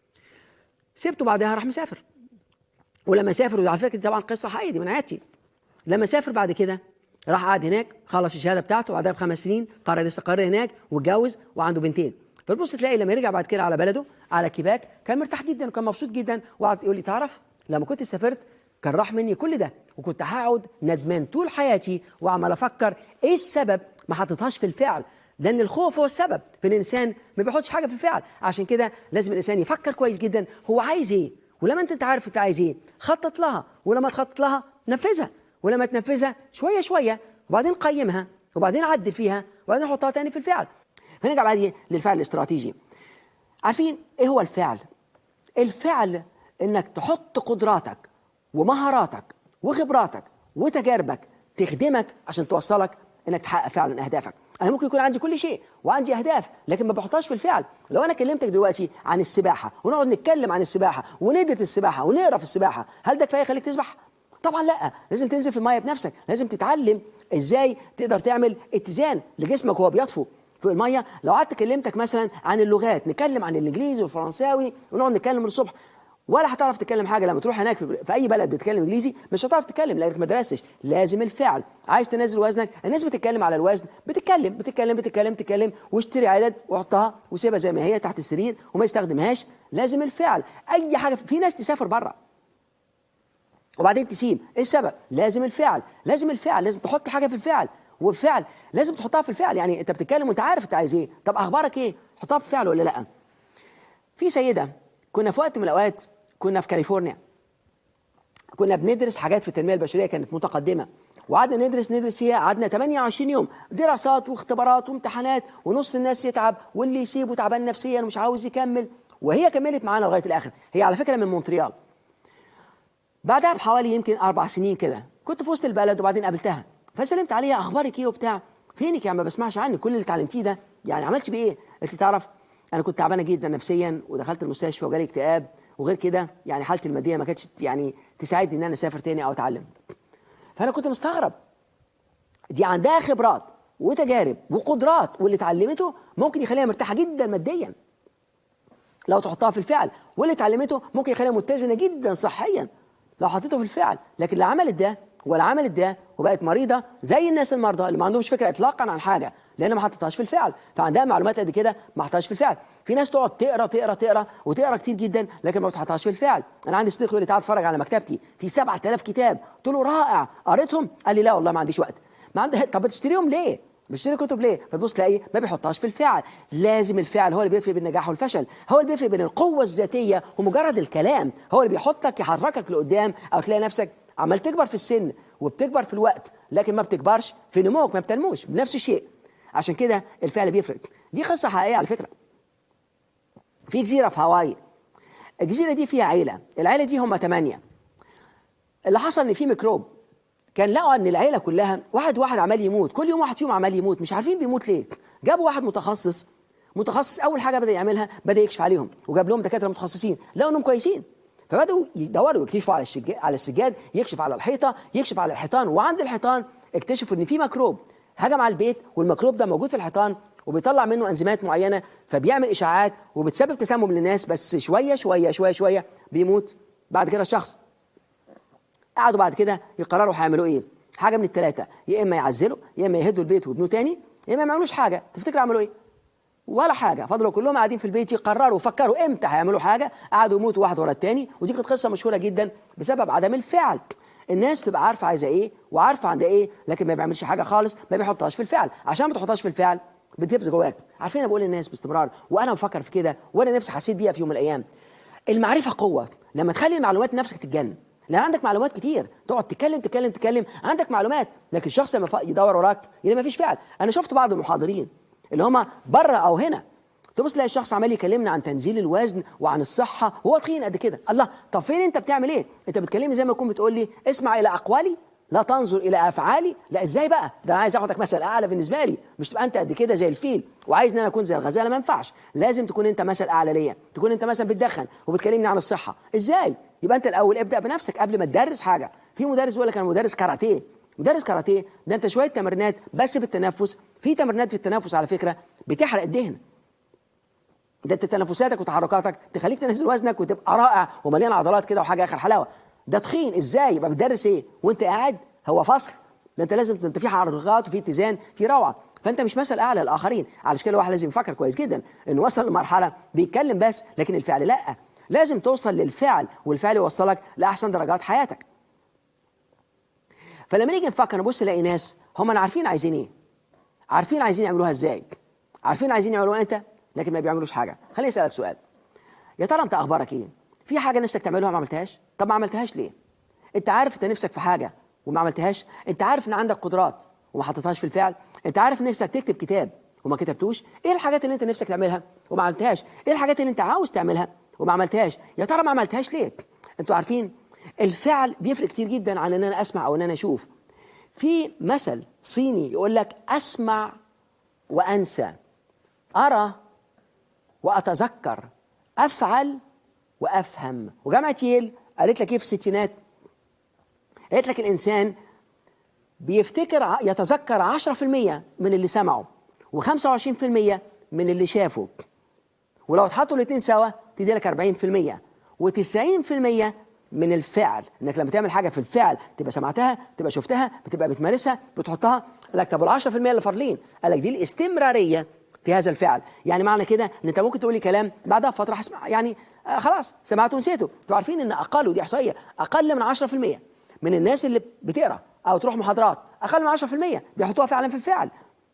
سبته بعدها راح مسافر ولما سافر وعلى فكره طبعا قصه حقيقيه دي من حياتي لما سافر بعد كده راح قعد هناك خلص الشهاده بتاعته بعدها بخمس سنين قرر يستقر هناك واتجوز وعنده بنتين فتبص تلاقي لما يرجع بعد كده على بلده على كيباك كان مرتاح جدا وكان مبسوط جدا وقعد يقول لي تعرف لما كنت سافرت كان راح مني كل ده وكنت هقعد ندمان طول حياتي وعمال افكر ايه السبب ما حطيتهاش في الفعل لان الخوف هو السبب في ان الانسان ما بيحطش حاجه في الفعل عشان كده لازم الانسان يفكر كويس جدا هو عايز ايه ولما انت عارف انت عايز ايه خطط لها ولما تخطط لها نفذها ولما تنفذها شويه شويه وبعدين قيمها وبعدين عدل فيها وبعدين حطها تاني في الفعل هنرجع بعد للفعل الاستراتيجي عارفين ايه هو الفعل الفعل انك تحط قدراتك ومهاراتك وخبراتك وتجاربك تخدمك عشان توصلك انك تحقق فعلا اهدافك انا ممكن يكون عندي كل شيء وعندي اهداف لكن ما بحطهاش في الفعل لو انا كلمتك دلوقتي عن السباحه ونقعد نتكلم عن السباحه وندرس السباحه ونقرا في السباحه هل ده كفايه يخليك تسبح طبعا لا لازم تنزل في الميه بنفسك لازم تتعلم ازاي تقدر تعمل اتزان لجسمك وهو بيطفو في الميه لو قعدت كلمتك مثلا عن اللغات نتكلم عن الانجليزي والفرنساوي ونقعد نتكلم من الصبح ولا هتعرف تتكلم حاجه لما تروح هناك في اي بلد بتتكلم انجليزي مش هتعرف تتكلم لانك ما درستش لازم الفعل عايز تنزل وزنك الناس بتتكلم على الوزن بتتكلم بتتكلم بتتكلم تتكلم واشتري عدد وحطها وسيبها زي ما هي تحت السرير وما يستخدمهاش لازم الفعل اي حاجه في ناس تسافر بره وبعدين تسيب ايه السبب لازم الفعل لازم الفعل لازم تحط حاجه في الفعل والفعل لازم تحطها في الفعل يعني انت بتتكلم وانت عارف انت عايز ايه طب اخبارك ايه حطها في الفعل ولا لا في سيده كنا في وقت من الاوقات كنا في كاليفورنيا كنا بندرس حاجات في التنميه البشريه كانت متقدمه وقعدنا ندرس ندرس فيها قعدنا 28 يوم دراسات واختبارات وامتحانات ونص الناس يتعب واللي يسيبه تعبان نفسيا ومش عاوز يكمل وهي كملت معانا لغايه الاخر هي على فكره من مونتريال بعدها بحوالي يمكن اربع سنين كده كنت في وسط البلد وبعدين قابلتها فسلمت عليها اخبارك ايه وبتاع فينك يا ما بسمعش عنك كل اللي اتعلمتيه ده يعني عملتي بايه قالت لي تعرف انا كنت تعبانه جدا نفسيا ودخلت المستشفى وجالي اكتئاب وغير كده يعني حالتي الماديه ما كانتش يعني تساعدني ان انا اسافر تاني او اتعلم فانا كنت مستغرب دي عندها خبرات وتجارب وقدرات واللي اتعلمته ممكن يخليها مرتاحه جدا ماديا لو تحطها في الفعل واللي اتعلمته ممكن يخليها متزنه جدا صحيا لو حطيته في الفعل لكن اللي عملت ده ولا عملت ده وبقت مريضه زي الناس المرضى اللي ما عندهمش فكره اطلاقا عن حاجه لان ما حطتهاش في الفعل فعندها معلومات قد كده ما حطتهاش في الفعل في ناس تقعد تقرا تقرا تقرا وتقرا كتير جدا لكن ما بتحطهاش في الفعل انا عندي صديق يقول لي تعال اتفرج على مكتبتي في 7000 كتاب قلت له رائع قريتهم قال لي لا والله ما عنديش وقت ما عندي طب بتشتريهم ليه بتشتري كتب ليه فتبص تلاقيه ما بيحطهاش في الفعل لازم الفعل هو اللي بيفرق بين النجاح والفشل هو اللي بيفرق بين القوه الذاتيه ومجرد الكلام هو اللي بيحطك يحركك لقدام او تلاقي نفسك عمال تكبر في السن وبتكبر في الوقت لكن ما بتكبرش في نموك ما بتنموش بنفس الشيء عشان كده الفعل بيفرق دي قصه حقيقيه على فكره في جزيره في هاواي الجزيره دي فيها عيله العيله دي هم ثمانيه اللي حصل ان في ميكروب كان لقوا ان العيله كلها واحد واحد عمال يموت كل يوم واحد فيهم عمال يموت مش عارفين بيموت ليه جابوا واحد متخصص متخصص اول حاجه بدا يعملها بدا يكشف عليهم وجاب لهم دكاتره متخصصين لقوا انهم كويسين فبداوا يدوروا يكتشفوا على الشجاد على السجاد يكشف على الحيطه يكشف على الحيطان وعند الحيطان اكتشفوا ان في ميكروب هجم على البيت والميكروب ده موجود في الحيطان وبيطلع منه انزيمات معينه فبيعمل اشاعات وبتسبب تسمم للناس بس شويه شويه شويه شويه بيموت بعد كده الشخص قعدوا بعد كده يقرروا هيعملوا ايه حاجه من الثلاثه يا اما يعزلوا يا اما يهدوا البيت ويبنوه تاني يا اما ما يعملوش حاجه تفتكر عملوا ايه ولا حاجه فضلوا كلهم قاعدين في البيت يقرروا وفكروا امتى هيعملوا حاجه قعدوا يموتوا واحد ورا الثاني ودي كانت قصه مشهوره جدا بسبب عدم الفعل الناس تبقى عارفه عايزه ايه وعارفه عندها ايه لكن ما بيعملش حاجه خالص ما بيحطهاش في الفعل عشان ما تحطهاش في الفعل بتبز جواك عارفين انا بقول للناس باستمرار وانا بفكر في كده وانا نفسي حسيت بيها في يوم من الايام المعرفه قوه لما تخلي المعلومات نفسك تتجنن لان عندك معلومات كتير تقعد تتكلم تتكلم تتكلم عندك معلومات لكن الشخص لما يدور وراك يلاقي ما فيش فعل انا شفت بعض المحاضرين اللي هم بره او هنا تبص تلاقي الشخص عمال يكلمنا عن تنزيل الوزن وعن الصحه وهو تخين قد كده الله طب فين انت بتعمل ايه انت بتكلمني زي ما تكون بتقول لي اسمع الى اقوالي لا تنظر الى افعالي لا ازاي بقى ده انا عايز اخدك مثل اعلى بالنسبه لي مش تبقى انت قد كده زي الفيل وعايز ان انا اكون زي الغزاله ما ينفعش لازم تكون انت مثل اعلى ليا تكون انت مثلا بتدخن وبتكلمني عن الصحه ازاي يبقى انت الاول ابدا بنفسك قبل ما تدرس حاجه في مدرس بيقول لك انا مدرس كاراتيه مدرس كاراتيه ده انت شويه تمرينات بس بالتنفس في تمرينات في التنفس على فكره بتحرق الدهن ده انت تنفساتك وتحركاتك تخليك تنزل وزنك وتبقى رائع ومليان عضلات كده وحاجه اخر حلاوه ده تخين ازاي يبقى بتدرس ايه وانت قاعد هو فصل ده انت لازم انت في حركات وفي اتزان في روعه فانت مش مثل اعلى للاخرين علشان كده الواحد لازم يفكر كويس جدا انه وصل لمرحله بيتكلم بس لكن الفعل لا لازم توصل للفعل والفعل يوصلك لاحسن درجات حياتك فلما نيجي نفكر نبص نلاقي ناس هم عارفين عايزين ايه عارفين عايزين يعملوها ازاي عارفين عايزين يعملوها امتى لكن ما بيعملوش حاجه خليني اسالك سؤال يا ترى انت اخبارك ايه في حاجه نفسك تعملها ما عملتهاش طب ما عملتهاش ليه انت عارف انت نفسك في حاجه وما عملتهاش انت عارف ان عندك قدرات وما حطيتهاش في الفعل انت عارف نفسك تكتب كتاب وما كتبتوش ايه الحاجات اللي انت نفسك تعملها وما عملتهاش ايه الحاجات اللي انت عاوز تعملها وما عملتهاش يا ترى ما عملتهاش ليه انتوا عارفين الفعل بيفرق كتير جدا عن ان انا اسمع او ان انا اشوف في مثل صيني يقول لك اسمع وانسى ارى واتذكر افعل وافهم وجامعه ييل قالت لك ايه في الستينات قالت لك الانسان بيفتكر يتذكر 10% من اللي سمعه و25% من اللي شافه ولو اتحطوا الاثنين سوا تدي لك 40% و90% من الفعل انك لما تعمل حاجه في الفعل تبقى سمعتها تبقى شفتها بتبقى بتمارسها بتحطها قال لك طب ال 10% اللي فاضلين قال لك دي الاستمراريه في هذا الفعل يعني معنى كده ان انت ممكن تقول لي كلام بعدها فتره هسمع يعني آه خلاص سمعته ونسيته انتوا عارفين ان اقل ودي احصائيه اقل من 10% من الناس اللي بتقرا او تروح محاضرات اقل من 10% بيحطوها فعلا في الفعل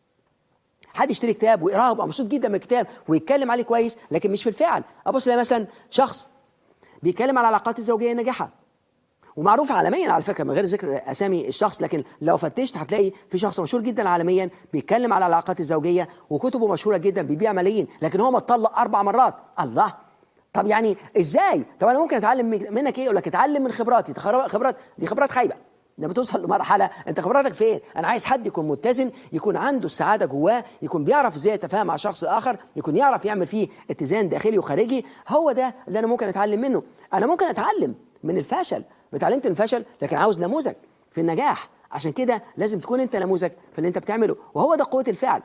حد يشتري كتاب ويقراه ويبقى مبسوط جدا من الكتاب ويتكلم عليه كويس لكن مش في الفعل ابص لها مثلا شخص بيتكلم على العلاقات الزوجيه الناجحه ومعروف عالميا على فكره من غير ذكر اسامي الشخص لكن لو فتشت هتلاقي في شخص مشهور جدا عالميا بيتكلم على العلاقات الزوجيه وكتبه مشهوره جدا بيبيع ملايين لكن هو متطلق اربع مرات الله طب يعني ازاي طب انا ممكن اتعلم منك ايه يقول لك اتعلم من خبراتي خبرات دي خبرات خايبه لما توصل لمرحله انت خبراتك فين انا عايز حد يكون متزن يكون عنده السعاده جواه يكون بيعرف ازاي يتفاهم مع الشخص الاخر يكون يعرف يعمل فيه اتزان داخلي وخارجي هو ده اللي انا ممكن اتعلم منه انا ممكن اتعلم من الفشل اتعلمت من الفشل لكن عاوز نموذج في النجاح عشان كده لازم تكون انت نموذج في اللي انت بتعمله وهو ده قوه الفعل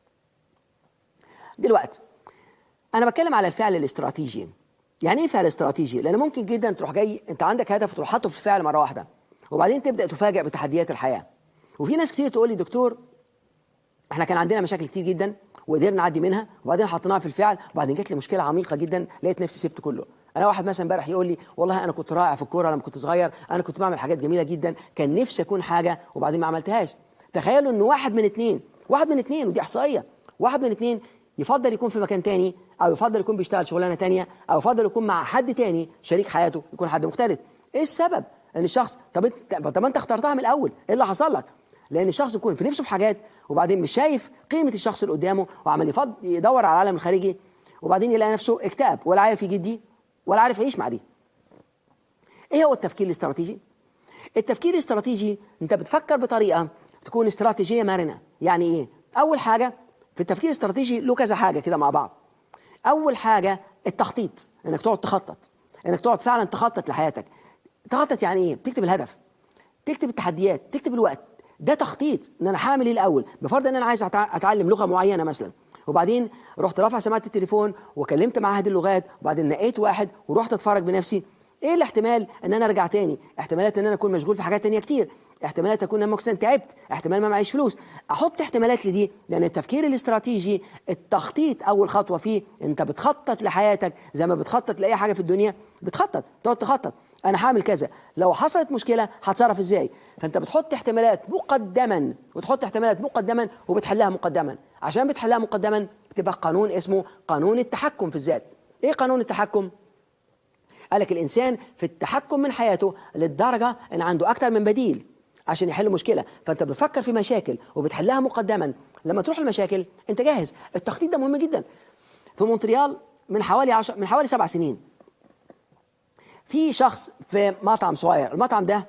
دلوقتي انا بتكلم على الفعل الاستراتيجي يعني ايه فعل استراتيجي لان ممكن جدا تروح جاي انت عندك هدف تروح حاطه في الفعل مره واحده وبعدين تبدا تفاجئ بتحديات الحياه وفي ناس كتير تقول لي دكتور احنا كان عندنا مشاكل كتير جدا وقدرنا نعدي منها وبعدين حطيناها في الفعل وبعدين جت لي مشكله عميقه جدا لقيت نفسي سبت كله انا واحد مثلا امبارح يقول لي والله انا كنت رائع في الكوره لما كنت صغير انا كنت بعمل حاجات جميله جدا كان نفسي اكون حاجه وبعدين ما عملتهاش تخيلوا ان واحد من اتنين واحد من اتنين ودي احصائيه واحد من اتنين يفضل يكون في مكان تاني او يفضل يكون بيشتغل شغلانه تانية او يفضل يكون مع حد تاني شريك حياته يكون حد مختلف ايه السبب ان الشخص طب انت طب انت اخترتها من الاول ايه اللي حصل لك لان الشخص يكون في نفسه في حاجات وبعدين مش شايف قيمه الشخص اللي قدامه وعمال يفضل يدور على العالم الخارجي وبعدين يلاقي نفسه اكتئب ولا عارف يجي دي ولا عارف يعيش مع دي ايه هو التفكير الاستراتيجي التفكير الاستراتيجي انت بتفكر بطريقه تكون استراتيجيه مرنه يعني ايه اول حاجه في التفكير الاستراتيجي له كذا حاجه كده مع بعض اول حاجه التخطيط انك تقعد تخطط انك تقعد فعلا تخطط لحياتك تخطط يعني ايه تكتب الهدف تكتب التحديات تكتب الوقت ده تخطيط ان انا هعمل ايه الاول بفرض ان انا عايز اتعلم لغه معينه مثلا وبعدين رحت رافع سماعه التليفون وكلمت معهد اللغات وبعدين نقيت واحد ورحت اتفرج بنفسي ايه الاحتمال ان انا ارجع تاني احتمالات ان انا اكون مشغول في حاجات تانية كتير احتمالات اكون انا مثلا تعبت احتمال ما معيش فلوس احط احتمالات لدي لان التفكير الاستراتيجي التخطيط اول خطوه فيه انت بتخطط لحياتك زي ما بتخطط لاي حاجه في الدنيا بتخطط تقعد تخطط انا هعمل كذا لو حصلت مشكله هتصرف ازاي فانت بتحط احتمالات مقدما وتحط احتمالات مقدما وبتحلها مقدما عشان بتحلها مقدما بتبقى قانون اسمه قانون التحكم في الذات ايه قانون التحكم قال لك الانسان في التحكم من حياته للدرجه ان عنده اكتر من بديل عشان يحل مشكله فانت بتفكر في مشاكل وبتحلها مقدما لما تروح المشاكل انت جاهز التخطيط ده مهم جدا في مونتريال من حوالي عشر من حوالي سبع سنين في شخص في مطعم صغير المطعم ده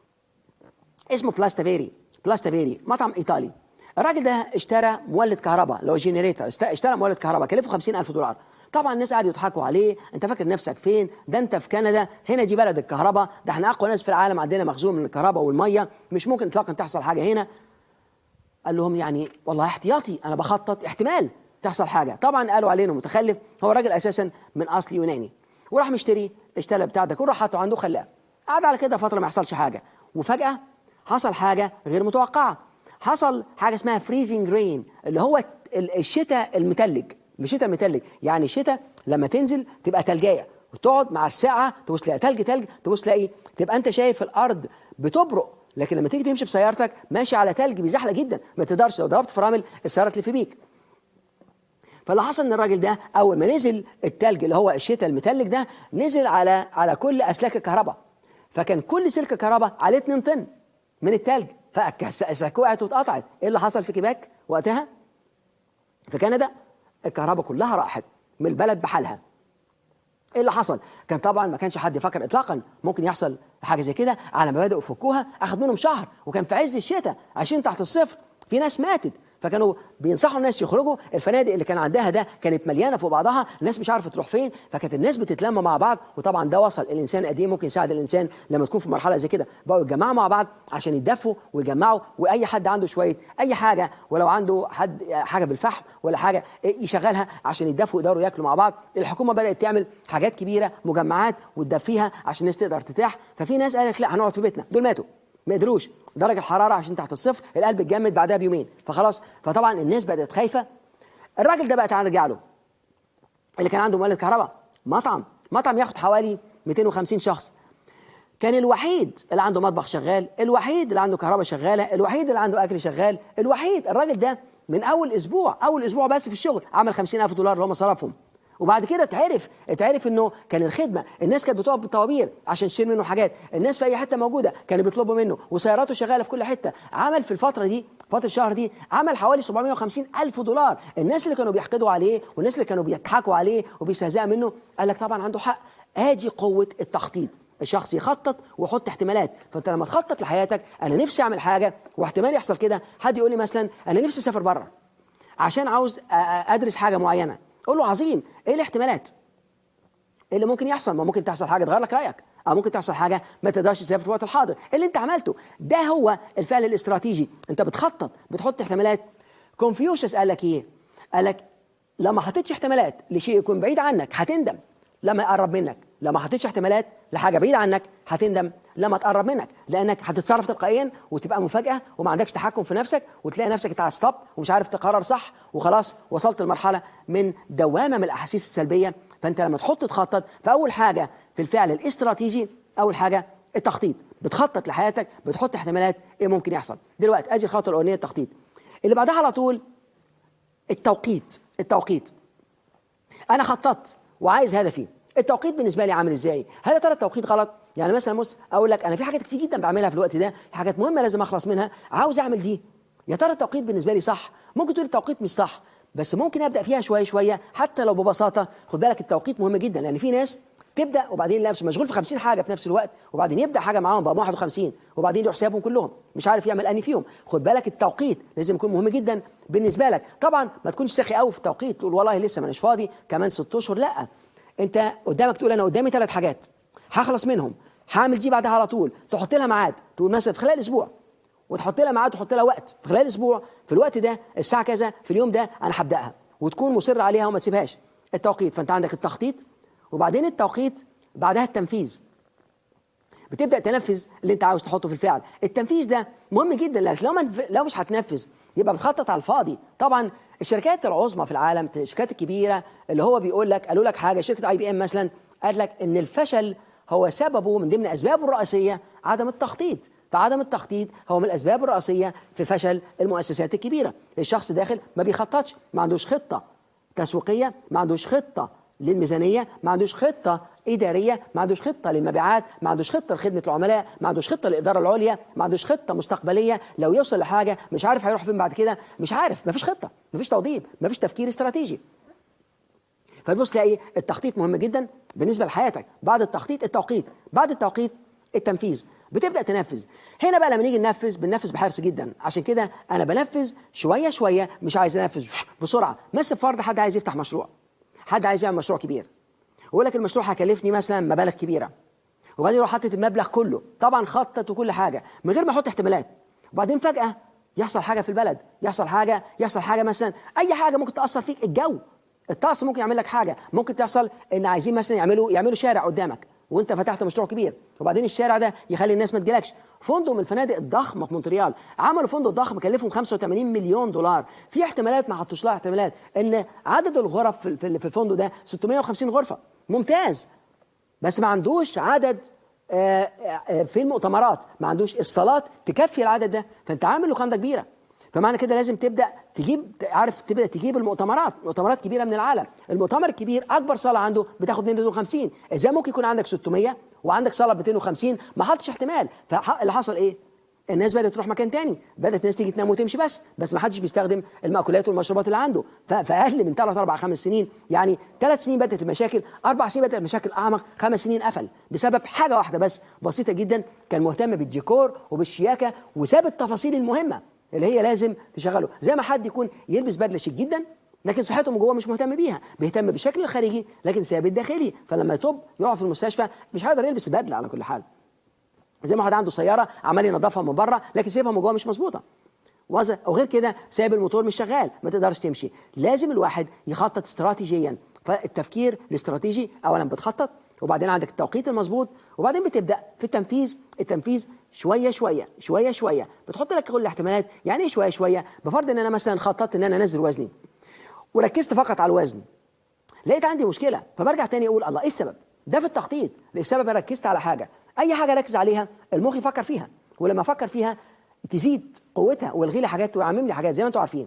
اسمه بلاستافيري بلاستافيري مطعم ايطالي الراجل ده اشترى مولد كهرباء اللي هو جينيريتر اشترى مولد كهرباء كلفه 50000 دولار طبعا الناس قاعدوا يضحكوا عليه انت فاكر نفسك فين ده انت في كندا هنا دي بلد الكهرباء ده احنا اقوى ناس في العالم عندنا مخزون من الكهرباء والميه مش ممكن اطلاقا تحصل حاجه هنا قال لهم يعني والله احتياطي انا بخطط احتمال تحصل حاجه طبعا قالوا عليه انه متخلف هو راجل اساسا من اصل يوناني وراح مشتري اشترى بتاع ده كله راح حاطه عنده خلاه قعد على كده فتره ما يحصلش حاجه وفجاه حصل حاجه غير متوقعه حصل حاجه اسمها فريزنج رين اللي هو الشتاء المتلج الشتاء المتلج يعني الشتاء لما تنزل تبقى تلجايه وتقعد مع الساعه تبص تلاقي تلج تلج تبص تلاقي تبقى انت شايف الارض بتبرق لكن لما تيجي تمشي بسيارتك ماشي على تلج بيزحلق جدا ما تقدرش لو ضربت فرامل السياره تلف بيك فاللي حصل ان الراجل ده اول ما نزل التلج اللي هو الشتاء المتلج ده نزل على على كل اسلاك الكهرباء فكان كل سلك كهرباء عليه 2 طن من التلج فالاسلاك وقعت واتقطعت ايه اللي حصل في كيباك وقتها في كندا الكهرباء كلها راحت من البلد بحالها ايه اللي حصل كان طبعا ما كانش حد يفكر اطلاقا ممكن يحصل حاجه زي كده على ما بداوا يفكوها اخذ منهم شهر وكان في عز الشتاء عايشين تحت الصفر في ناس ماتت فكانوا بينصحوا الناس يخرجوا الفنادق اللي كان عندها ده كانت مليانه فوق بعضها الناس مش عارفه تروح فين فكانت الناس بتتلم مع بعض وطبعا ده وصل الانسان قد ايه ممكن يساعد الانسان لما تكون في مرحله زي كده بقوا يتجمعوا مع بعض عشان يتدفوا ويجمعوا واي حد عنده شويه اي حاجه ولو عنده حد حاجه بالفحم ولا حاجه يشغلها عشان يتدفوا يقدروا ياكلوا مع بعض الحكومه بدات تعمل حاجات كبيره مجمعات وتدفيها عشان الناس تقدر ترتاح ففي ناس قالت لا هنقعد في بيتنا دول ماتوا ما قدروش درجه الحراره عشان تحت الصفر القلب اتجمد بعدها بيومين فخلاص فطبعا الناس بدات خايفه الراجل ده بقى تعال نرجع له اللي كان عنده مولد كهرباء مطعم مطعم ياخد حوالي 250 شخص كان الوحيد اللي عنده مطبخ شغال الوحيد اللي عنده كهرباء شغاله الوحيد اللي عنده اكل شغال الوحيد الراجل ده من اول اسبوع اول اسبوع بس في الشغل عمل 50000 دولار اللي هم صرفهم وبعد كده اتعرف اتعرف انه كان الخدمه الناس كانت بتقف بالطوابير عشان تشتري منه حاجات الناس في اي حته موجوده كانوا بيطلبوا منه وسياراته شغاله في كل حته عمل في الفتره دي فتره الشهر دي عمل حوالي 750 الف دولار الناس اللي كانوا بيحقدوا عليه والناس اللي كانوا بيضحكوا عليه وبيستهزئوا منه قال لك طبعا عنده حق ادي قوه التخطيط الشخص يخطط ويحط احتمالات فانت لما تخطط لحياتك انا نفسي اعمل حاجه واحتمال يحصل كده حد يقول لي مثلا انا نفسي اسافر بره عشان عاوز ادرس حاجه معينه قول له عظيم ايه الاحتمالات ايه اللي ممكن يحصل ما ممكن تحصل حاجه تغير لك رايك او ممكن تحصل حاجه ما تقدرش تسافر في الوقت الحاضر اللي انت عملته ده هو الفعل الاستراتيجي انت بتخطط بتحط احتمالات كونفيوشس قال لك ايه قال لك لما حطيتش احتمالات لشيء يكون بعيد عنك هتندم لما يقرب منك لو ما حطيتش احتمالات لحاجه بعيده عنك هتندم لما تقرب منك لانك هتتصرف تلقائيا وتبقى مفاجاه وما عندكش تحكم في نفسك وتلاقي نفسك اتعصبت ومش عارف تقرر صح وخلاص وصلت لمرحله من دوامه من الاحاسيس السلبيه فانت لما تحط تخطط فاول حاجه في الفعل الاستراتيجي اول حاجه التخطيط بتخطط لحياتك بتحط احتمالات ايه ممكن يحصل دلوقتي ادي الخطوه الاولانيه التخطيط اللي بعدها على طول التوقيت التوقيت انا خططت وعايز هدفي التوقيت بالنسبه لي عامل ازاي هل يا ترى التوقيت غلط يعني مثلا بص اقول لك انا في حاجات كتير جدا بعملها في الوقت ده في حاجات مهمه لازم اخلص منها عاوز اعمل دي يا ترى التوقيت بالنسبه لي صح ممكن تقول التوقيت مش صح بس ممكن ابدا فيها شويه شويه حتى لو ببساطه خد بالك التوقيت مهم جدا لان في ناس تبدا وبعدين يلاقي نفسه مشغول في 50 حاجه في نفس الوقت وبعدين يبدا حاجه معاهم بقى 51 وبعدين يروح سايبهم كلهم مش عارف يعمل اني فيهم خد بالك التوقيت لازم يكون مهم جدا بالنسبه لك طبعا ما تكونش ساخي قوي في التوقيت تقول والله لسه مانيش فاضي كمان 6 اشهر لا انت قدامك تقول انا قدامي ثلاث حاجات هخلص منهم هعمل دي بعدها على طول تحط لها ميعاد تقول مثلا في خلال اسبوع وتحط لها ميعاد تحط لها وقت في خلال اسبوع في الوقت ده الساعه كذا في اليوم ده انا هبداها وتكون مصر عليها وما تسيبهاش التوقيت فانت عندك التخطيط وبعدين التوقيت بعدها التنفيذ بتبدا تنفذ اللي انت عاوز تحطه في الفعل التنفيذ ده مهم جدا لانك لو ما لو مش هتنفذ يبقى بتخطط على الفاضي طبعا الشركات العظمى في العالم الشركات الكبيره اللي هو بيقول لك قالوا لك حاجه شركه اي بي ام مثلا قال لك ان الفشل هو سببه من ضمن اسبابه الرئيسيه عدم التخطيط فعدم التخطيط هو من الاسباب الرئيسيه في فشل المؤسسات الكبيره الشخص داخل ما بيخططش ما عندوش خطه تسويقيه ما عندوش خطه للميزانيه ما عندوش خطه اداريه ما عندوش خطه للمبيعات ما عندوش خطه لخدمه العملاء ما عندوش خطه للاداره العليا ما عندوش خطه مستقبليه لو يوصل لحاجه مش عارف هيروح فين بعد كده مش عارف ما فيش خطه ما فيش توضيب ما فيش تفكير استراتيجي فتبص تلاقي التخطيط مهم جدا بالنسبه لحياتك بعد التخطيط التوقيت بعد التوقيت التنفيذ بتبدا تنفذ هنا بقى لما نيجي ننفذ بننفذ بحرص جدا عشان كده انا بنفذ شويه شويه مش عايز انفذ بسرعه مثل فرض حد عايز يفتح مشروع حد عايز يعمل مشروع كبير ويقول لك المشروع هيكلفني مثلا مبالغ كبيره وبعدين يروح حاطط المبلغ كله طبعا خطط وكل حاجه من غير ما يحط احتمالات وبعدين فجاه يحصل حاجه في البلد يحصل حاجه يحصل حاجه مثلا اي حاجه ممكن تاثر فيك الجو الطقس ممكن يعمل لك حاجه ممكن تحصل ان عايزين مثلا يعملوا يعملوا شارع قدامك وانت فتحت مشروع كبير وبعدين الشارع ده يخلي الناس ما تجيلكش فندق من الفنادق الضخمه في مونتريال عملوا فندق ضخم كلفهم 85 مليون دولار في احتمالات ما حطوش لها احتمالات ان عدد الغرف في في الفندق ده 650 غرفه ممتاز بس ما عندوش عدد آه، آه، في المؤتمرات ما عندوش الصالات تكفي العدد ده فانت عامل لوكاندا كبيره فمعنى كده لازم تبدا تجيب عارف تبدا تجيب المؤتمرات مؤتمرات كبيره من العالم المؤتمر الكبير اكبر صاله عنده بتاخد 250 ازاي ممكن يكون عندك 600 وعندك صاله ب 250 ما حطش احتمال فاللي حصل ايه الناس بدات تروح مكان تاني بدات الناس تيجي تنام وتمشي بس بس ما حدش بيستخدم المأكولات والمشروبات اللي عنده في اقل من 3 4 5 سنين يعني ثلاث سنين بدات المشاكل اربع سنين بدات المشاكل اعمق خمس سنين قفل بسبب حاجه واحده بس بسيطه جدا كان مهتم بالديكور وبالشياكه وساب التفاصيل المهمه اللي هي لازم تشغله زي ما حد يكون يلبس بدله شيك جدا لكن صحته من جوه مش مهتم بيها بيهتم بالشكل الخارجي لكن ساب الداخلي فلما يطب يقع في المستشفى مش هيقدر يلبس بدله على كل حال زي ما واحد عنده سياره عمال ينظفها من بره لكن سيبها من جوه مش مظبوطه او غير كده سايب الموتور مش شغال ما تقدرش تمشي لازم الواحد يخطط استراتيجيا فالتفكير الاستراتيجي اولا بتخطط وبعدين عندك التوقيت المظبوط وبعدين بتبدا في التنفيذ التنفيذ شويه شويه شويه شويه بتحط لك كل الاحتمالات يعني ايه شويه شويه بفرض ان انا مثلا خططت ان انا انزل وزني وركزت فقط على الوزن لقيت عندي مشكله فبرجع تاني اقول الله ايه السبب ده في التخطيط السبب انا ركزت على حاجه اي حاجه ركز عليها المخ يفكر فيها ولما افكر فيها تزيد قوتها والغي لي حاجات ويعمم لي حاجات زي ما انتم عارفين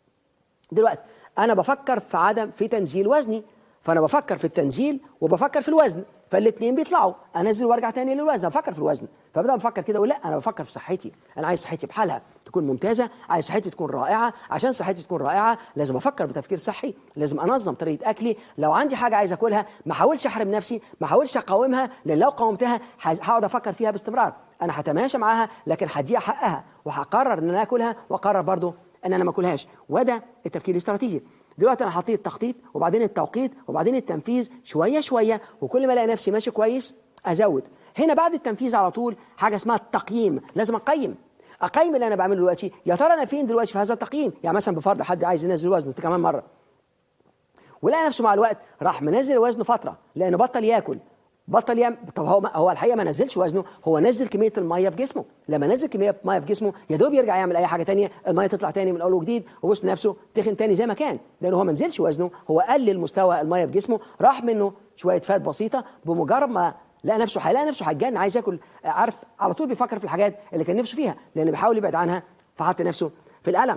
دلوقتي انا بفكر في عدم في تنزيل وزني فانا بفكر في التنزيل وبفكر في الوزن فالاثنين بيطلعوا انزل وارجع تاني للوزن افكر في الوزن فبدا بفكر كده اقول لا انا بفكر في صحتي انا عايز صحتي بحالها تكون ممتازه عايز صحتي تكون رائعه عشان صحتي تكون رائعه لازم افكر بتفكير صحي لازم انظم طريقه اكلي لو عندي حاجه عايز اكلها ما احاولش احرم نفسي ما احاولش اقاومها لان لو قاومتها هقعد افكر فيها باستمرار انا هتماشى معاها لكن هديها حقها وهقرر ان انا اكلها واقرر برضه ان انا ما اكلهاش وده التفكير الاستراتيجي دلوقتي انا حطيت التخطيط وبعدين التوقيت وبعدين التنفيذ شويه شويه وكل ما الاقي نفسي ماشي كويس ازود هنا بعد التنفيذ على طول حاجه اسمها التقييم لازم اقيم اقيم اللي انا بعمله دلوقتي يا ترى انا فين دلوقتي في هذا التقييم يعني مثلا بفرض حد عايز ينزل وزنه كمان مره ولقى نفسه مع الوقت راح منزل وزنه فتره لانه بطل ياكل بطل يعمل طب هو هو الحقيقه ما نزلش وزنه هو نزل كميه الميه في جسمه لما نزل كميه ميه في جسمه يا دوب يرجع يعمل اي حاجه تانية الميه تطلع تاني من اول وجديد وبص نفسه تخن تاني زي ما كان لان هو ما نزلش وزنه هو قلل مستوى الميه في جسمه راح منه شويه فات بسيطه بمجرد ما لقى نفسه هيلاقي نفسه هيتجنن عايز ياكل عارف على طول بيفكر في الحاجات اللي كان نفسه فيها لان بيحاول يبعد عنها فحط نفسه في الالم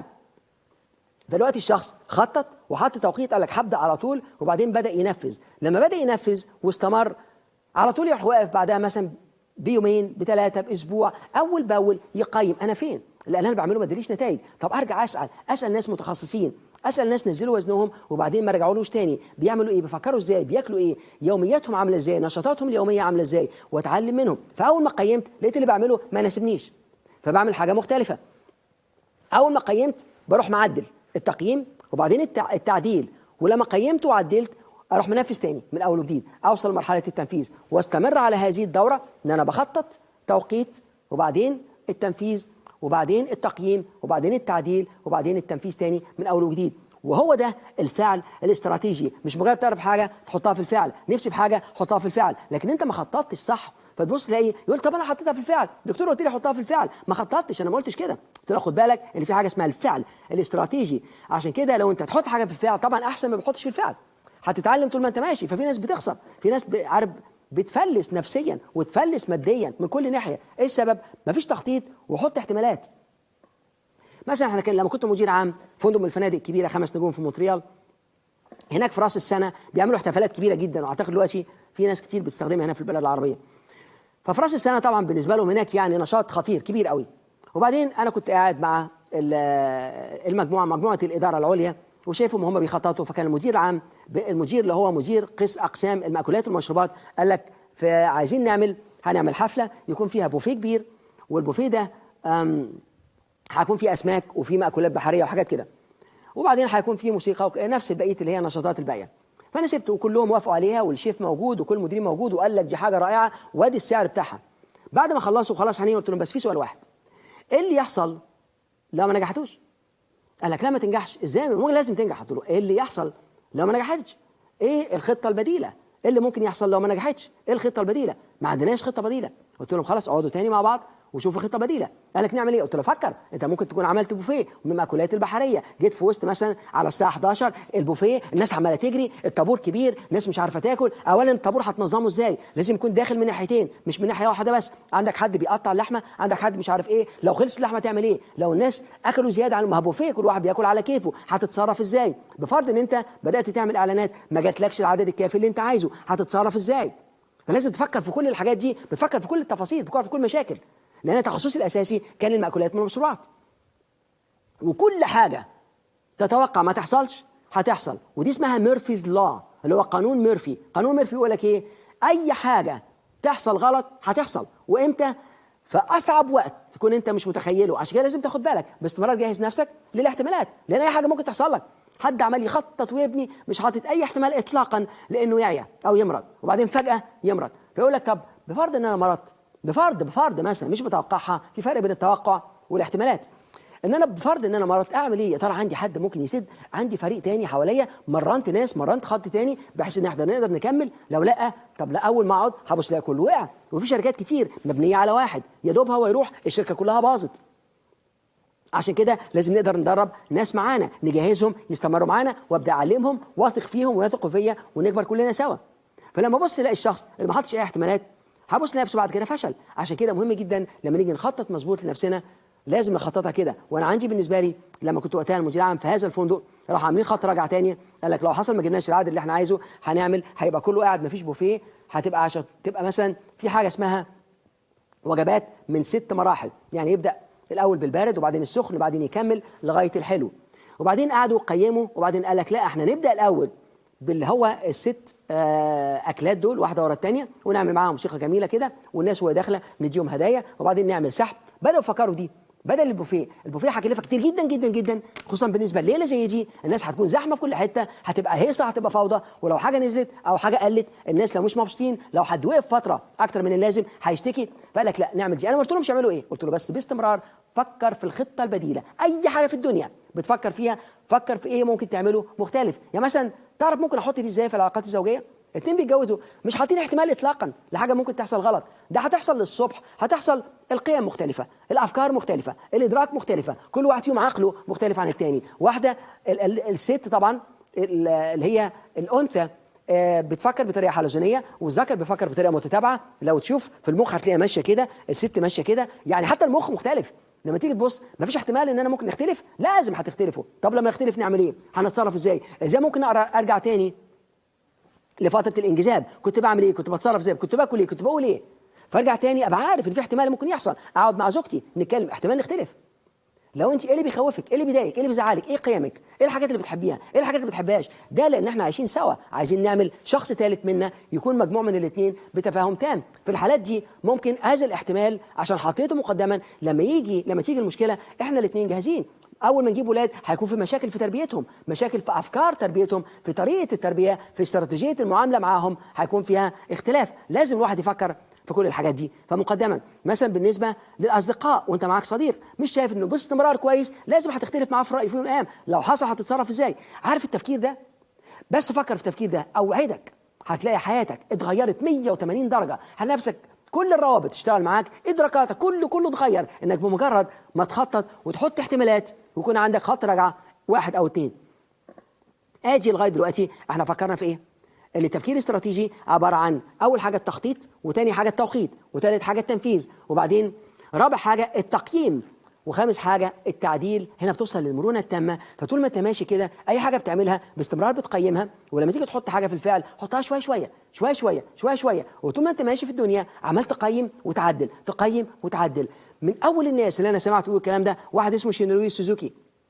دلوقتي الشخص خطط وحط توقيت قال لك هبدا على طول وبعدين بدا ينفذ لما بدا ينفذ واستمر على طول يروح واقف بعدها مثلا بيومين بثلاثه باسبوع اول باول يقيم انا فين لان انا بعمله ما ادريش نتائج طب ارجع اسال اسال ناس متخصصين اسال ناس نزلوا وزنهم وبعدين ما رجعولوش تاني بيعملوا ايه بيفكروا ازاي بياكلوا ايه يومياتهم عامله ازاي نشاطاتهم اليوميه عامله ازاي واتعلم منهم فاول ما قيمت لقيت اللي بعمله ما يناسبنيش فبعمل حاجه مختلفه اول ما قيمت بروح معدل التقييم وبعدين التع... التعديل ولما قيمت وعدلت اروح منفذ تاني من اول وجديد اوصل لمرحله التنفيذ واستمر على هذه الدوره ان انا بخطط توقيت وبعدين التنفيذ وبعدين التقييم وبعدين التعديل وبعدين التنفيذ تاني من اول وجديد وهو ده الفعل الاستراتيجي مش مجرد تعرف حاجه تحطها في الفعل نفسي في حاجه حطها في الفعل لكن انت ما خططتش صح فتبص تلاقي يقول طب انا حطيتها في الفعل دكتور قلت لي حطها في الفعل ما خططتش انا ما قلتش كده قلت له خد بالك ان في حاجه اسمها الفعل الاستراتيجي عشان كده لو انت تحط حاجه في الفعل طبعا احسن ما بتحطش في الفعل هتتعلم طول ما انت ماشي ففي ناس بتخسر في ناس عارف بتفلس نفسيا وتفلس ماديا من كل ناحيه ايه السبب مفيش تخطيط وحط احتمالات مثلا احنا كان لما كنت مدير عام فندق من الفنادق الكبيره خمس نجوم في مونتريال هناك في راس السنه بيعملوا احتفالات كبيره جدا واعتقد دلوقتي في ناس كتير بتستخدمها هنا في البلد العربيه ففي راس السنه طبعا بالنسبه لهم هناك يعني نشاط خطير كبير قوي وبعدين انا كنت قاعد مع المجموعه مجموعه الاداره العليا وشايفهم هم بيخططوا فكان المدير العام المدير اللي هو مدير قسم اقسام المأكولات والمشروبات قال لك فعايزين نعمل هنعمل حفله يكون فيها بوفيه كبير والبوفيه ده هيكون فيه اسماك وفيه مأكولات بحريه وحاجات كده وبعدين هيكون فيه موسيقى نفس بقيه اللي هي النشاطات الباقيه فانا سبته وكلهم وافقوا عليها والشيف موجود وكل المديرين موجود وقال لك دي حاجه رائعه وادي السعر بتاعها بعد ما خلصوا خلاص هنيجي قلت لهم بس في سؤال واحد ايه اللي يحصل لو ما نجحتوش قال لك لا ما تنجحش ازاي مو لازم تنجح قلت له ايه اللي يحصل لو ما نجحتش ايه الخطه البديله ايه اللي ممكن يحصل لو ما نجحتش ايه الخطه البديله ما عندناش خطه بديله قلت لهم خلاص اقعدوا تاني مع بعض وشوفوا خطه بديله قال لك نعمل ايه قلت له فكر انت ممكن تكون عملت بوفيه من المأكولات البحريه جيت في وسط مثلا على الساعه 11 البوفيه الناس عماله تجري الطابور كبير الناس مش عارفه تاكل اولا الطابور هتنظمه ازاي لازم يكون داخل من ناحيتين مش من ناحيه واحده بس عندك حد بيقطع اللحمه عندك حد مش عارف ايه لو خلص اللحمه تعمل ايه لو الناس اكلوا زياده عن ما بوفيه كل واحد بياكل على كيفه هتتصرف ازاي بفرض ان انت بدات تعمل اعلانات ما جاتلكش العدد الكافي اللي انت عايزه هتتصرف ازاي فلازم تفكر في كل الحاجات دي بتفكر في كل التفاصيل بتفكر في كل المشاكل لان تخصصي الاساسي كان المأكولات من المشروبات وكل حاجه تتوقع ما تحصلش هتحصل ودي اسمها ميرفيز لا اللي هو قانون ميرفي قانون ميرفي يقول لك ايه اي حاجه تحصل غلط هتحصل وامتى في اصعب وقت تكون انت مش متخيله عشان كده لازم تاخد بالك باستمرار جهز نفسك للاحتمالات لان اي حاجه ممكن تحصل لك حد عمال يخطط ويبني مش حاطط اي احتمال اطلاقا لانه يعيا او يمرض وبعدين فجاه يمرض فيقول لك طب بفرض ان انا مرضت بفرض بفرض مثلا مش متوقعها في فرق بين التوقع والاحتمالات ان انا بفرض ان انا مرضت اعمل ايه يا ترى عندي حد ممكن يسد عندي فريق تاني حواليا مرنت ناس مرنت خط تاني بحيث ان احنا نقدر نكمل لو لا طب لا اول ما اقعد هبص الاقي كله وقع وفي شركات كتير مبنيه على واحد يا دوب هو يروح الشركه كلها باظت عشان كده لازم نقدر ندرب ناس معانا نجهزهم يستمروا معانا وابدا اعلمهم واثق فيهم ويثقوا فيا ونكبر كلنا سوا فلما ابص الاقي الشخص اللي ما حطش اي احتمالات هبص لنفسه بعد كده فشل عشان كده مهم جدا لما نيجي نخطط مظبوط لنفسنا لازم نخططها كده وانا عندي بالنسبه لي لما كنت وقتها المدير العام في هذا الفندق راح عاملين خط راجع تاني قال لك لو حصل ما جبناش العدد اللي احنا عايزه هنعمل هيبقى كله قاعد ما فيش بوفيه هتبقى عشان تبقى مثلا في حاجه اسمها وجبات من ست مراحل يعني يبدا الاول بالبارد وبعدين السخن وبعدين يكمل لغايه الحلو وبعدين قعدوا قيموا وبعدين قال لك لا احنا نبدا الاول باللي هو الست اكلات دول واحده ورا الثانيه ونعمل معاهم موسيقى جميله كده والناس وهي داخله نديهم هدايا وبعدين نعمل سحب بداوا يفكروا دي بدل البوفيه البوفيه هيكلفك كتير جدا جدا جدا خصوصا بالنسبه لليله زي دي الناس هتكون زحمه في كل حته هتبقى هيصه هتبقى فوضى ولو حاجه نزلت او حاجه قلت الناس لو مش مبسوطين لو حد وقف فتره اكتر من اللازم هيشتكي فقال لك لا نعمل دي انا ما قلت لهمش يعملوا ايه قلت له بس باستمرار فكر في الخطه البديله اي حاجه في الدنيا بتفكر فيها فكر في ايه ممكن تعمله مختلف يعني مثلا تعرف ممكن احط دي ازاي في العلاقات الزوجيه اتنين بيتجوزوا مش حاطين احتمال اطلاقا لحاجه ممكن تحصل غلط ده هتحصل للصبح هتحصل القيم مختلفه الافكار مختلفه الادراك مختلفه كل واحد فيهم عقله مختلف عن التاني واحده ال ال الست طبعا ال- اللي هي الانثى آه، بتفكر بطريقه حلزونيه والذكر بيفكر بطريقه متتابعه لو تشوف في المخ هتلاقيها ماشيه كده الست ماشيه كده يعني حتى المخ مختلف لما تيجي تبص مفيش احتمال ان انا ممكن نختلف لازم هتختلفوا طب لما نختلف نعمل ايه هنتصرف ازاي ازاي ممكن أقرأ- ارجع تاني لفتره الانجذاب كنت بعمل ايه كنت بتصرف ازاي كنت باكل ايه كنت بقول ايه فارجع تاني ابقى عارف ان في احتمال ممكن يحصل اقعد مع زوجتي نتكلم احتمال نختلف لو انت ايه اللي بيخوفك ايه اللي بيضايقك ايه اللي بيزعلك ايه قيمك ايه الحاجات اللي بتحبيها ايه الحاجات اللي ما بتحبهاش ده لان احنا عايشين سوا عايزين نعمل شخص ثالث منا يكون مجموع من الاثنين بتفاهم تام في الحالات دي ممكن هذا الاحتمال عشان حطيته مقدما لما يجي لما تيجي المشكله احنا الاثنين جاهزين اول ما نجيب ولاد هيكون في مشاكل في تربيتهم مشاكل في افكار تربيتهم في طريقه التربيه في استراتيجيه المعامله معاهم هيكون فيها اختلاف لازم الواحد يفكر في كل الحاجات دي فمقدما مثلا بالنسبه للاصدقاء وانت معاك صديق مش شايف انه باستمرار كويس لازم هتختلف معاه في راي في يوم من الايام لو حصل هتتصرف ازاي عارف التفكير ده بس فكر في التفكير ده اوعدك هتلاقي حياتك اتغيرت 180 درجه هنفسك كل الروابط تشتغل معاك ادراكاتك كله كله اتغير انك بمجرد ما تخطط وتحط احتمالات ويكون عندك خط رجعه واحد او اتنين اجي لغايه دلوقتي احنا فكرنا في ايه؟ اللي التفكير الاستراتيجي عباره عن اول حاجه التخطيط وتاني حاجه التوقيت وتالت حاجه التنفيذ وبعدين رابع حاجه التقييم وخامس حاجه التعديل هنا بتوصل للمرونه التامه فطول ما انت ماشي كده اي حاجه بتعملها باستمرار بتقيمها ولما تيجي تحط حاجه في الفعل حطها شويه شويه شويه شويه شويه شويه وطول ما انت ماشي في الدنيا عمال تقيم وتعدل تقيم وتعدل من اول الناس اللي انا سمعت يقول الكلام ده واحد اسمه شينروي سوزوكي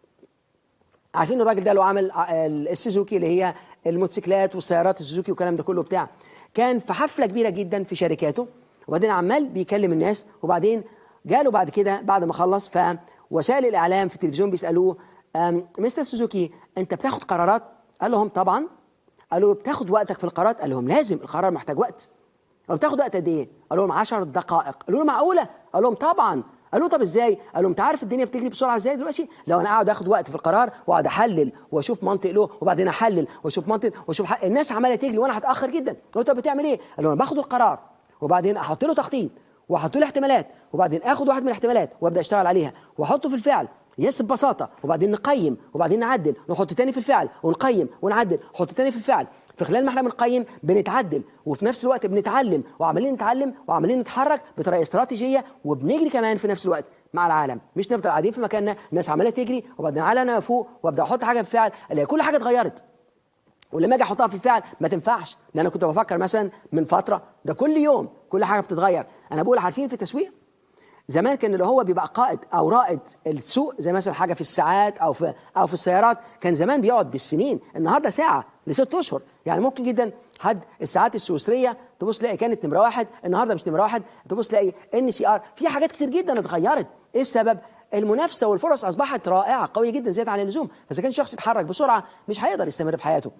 عارفين الراجل ده لو عمل ع- السوزوكي اللي هي الموتوسيكلات والسيارات السوزوكي والكلام ده كله بتاع كان في حفله كبيره جدا في شركاته وبعدين عمال بيكلم الناس وبعدين جاله بعد كده بعد ما خلص فوسائل الاعلام في التلفزيون بيسالوه أم، مستر سوزوكي انت بتاخد قرارات قال لهم طبعا قالوا له بتاخد وقتك في القرارات قال لهم لازم القرار محتاج وقت او بتاخد وقت قد ايه؟ قال لهم 10 دقائق قالوا له معقوله؟ قال لهم طبعا قالوا له طب ازاي؟ قال لهم انت عارف الدنيا بتجري بسرعه ازاي دلوقتي؟ لو انا قاعد اخد وقت في القرار واقعد احلل واشوف منطق له وبعدين احلل واشوف منطق واشوف حق الناس عماله تجري وانا هتاخر جدا قال له طب بتعمل ايه؟ قال له انا باخد القرار وبعدين احط له تخطيط واحط له احتمالات وبعدين اخد واحد من الاحتمالات وابدا اشتغل عليها واحطه في الفعل يس ببساطه وبعدين نقيم وبعدين نعدل نحط تاني في الفعل ونقيم ونعدل نحط تاني في الفعل في خلال ما احنا بنقيم بنتعدل وفي نفس الوقت بنتعلم وعمالين نتعلم وعمالين نتحرك بطريقه استراتيجيه وبنجري كمان في نفس الوقت مع العالم مش نفضل قاعدين في مكاننا الناس عماله تجري وبعدين على انا فوق وابدا احط حاجه في الفعل الاقي كل حاجه اتغيرت ولما اجي احطها في الفعل ما تنفعش لان انا كنت بفكر مثلا من فتره ده كل يوم كل حاجه بتتغير انا بقول عارفين في التسويق زمان كان اللي هو بيبقى قائد او رائد السوق زي مثلا حاجه في الساعات او في او في السيارات كان زمان بيقعد بالسنين النهارده ساعه لست اشهر يعني ممكن جدا حد الساعات السويسريه تبص تلاقي كانت نمره واحد النهارده مش نمره واحد تبص تلاقي ان سي ار في حاجات كتير جدا اتغيرت ايه السبب؟ المنافسه والفرص اصبحت رائعه قويه جدا زياده عن اللزوم فاذا كان شخص يتحرك بسرعه مش هيقدر يستمر في حياته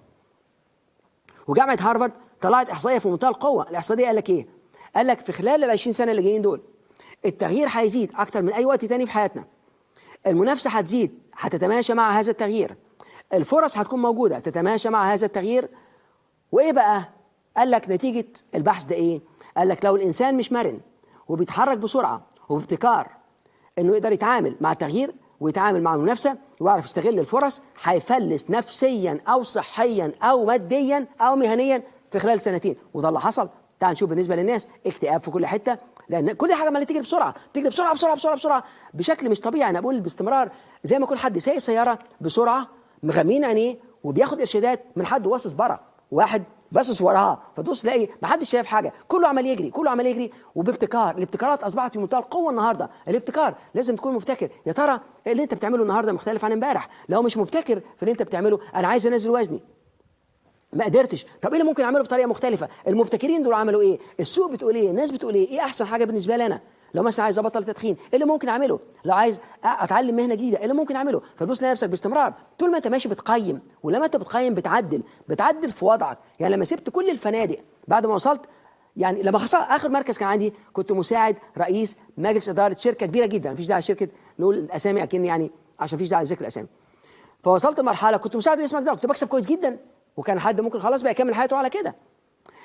وجامعه هارفارد طلعت احصائيه في منتهى القوه الاحصائيه دي قال لك ايه قال لك في خلال ال 20 سنه اللي جايين دول التغيير هيزيد اكتر من اي وقت تاني في حياتنا المنافسه هتزيد هتتماشى مع هذا التغيير الفرص هتكون موجوده تتماشى مع هذا التغيير وايه بقى قال لك نتيجه البحث ده ايه قال لك لو الانسان مش مرن وبيتحرك بسرعه وبابتكار انه يقدر يتعامل مع التغيير ويتعامل مع المنافسه ويعرف يستغل الفرص هيفلس نفسيا او صحيا او ماديا او مهنيا في خلال سنتين وده اللي حصل تعال نشوف بالنسبه للناس اكتئاب في كل حته لان كل حاجه عماله تجري بسرعه تجري بسرعه بسرعه بسرعه بسرعه بشكل مش طبيعي انا بقول باستمرار زي ما يكون حد سايق سياره بسرعه مغمين عينيه وبياخد ارشادات من حد باصص بره واحد باصص وراها فتبص تلاقي ما حدش شايف حاجه كله عمال يجري كله عمال يجري وبابتكار الابتكارات اصبحت في منتهى القوه النهارده الابتكار لازم تكون مبتكر يا ترى اللي انت بتعمله النهارده مختلف عن امبارح لو مش مبتكر في اللي انت بتعمله انا عايز انزل وزني ما قدرتش طب ايه اللي ممكن اعمله بطريقه مختلفه المبتكرين دول عملوا ايه السوق بتقول ايه الناس بتقول ايه ايه احسن حاجه بالنسبه لي انا لو مثلا عايز ابطل تدخين ايه اللي ممكن اعمله لو عايز اتعلم مهنه جديده ايه اللي ممكن اعمله فتبص لنفسك باستمرار طول ما انت ماشي بتقيم ولما انت بتقيم بتعدل بتعدل في وضعك يعني لما سبت كل الفنادق بعد ما وصلت يعني لما خسر اخر مركز كان عندي كنت مساعد رئيس مجلس اداره شركه كبيره جدا مفيش داعي شركه نقول الاسامي اكن يعني عشان مفيش داعي لذكر الاسامي فوصلت لمرحله كنت مساعد رئيس مجلس اداره كنت بكسب كويس جدا وكان حد ممكن خلاص بقى يكمل حياته على كده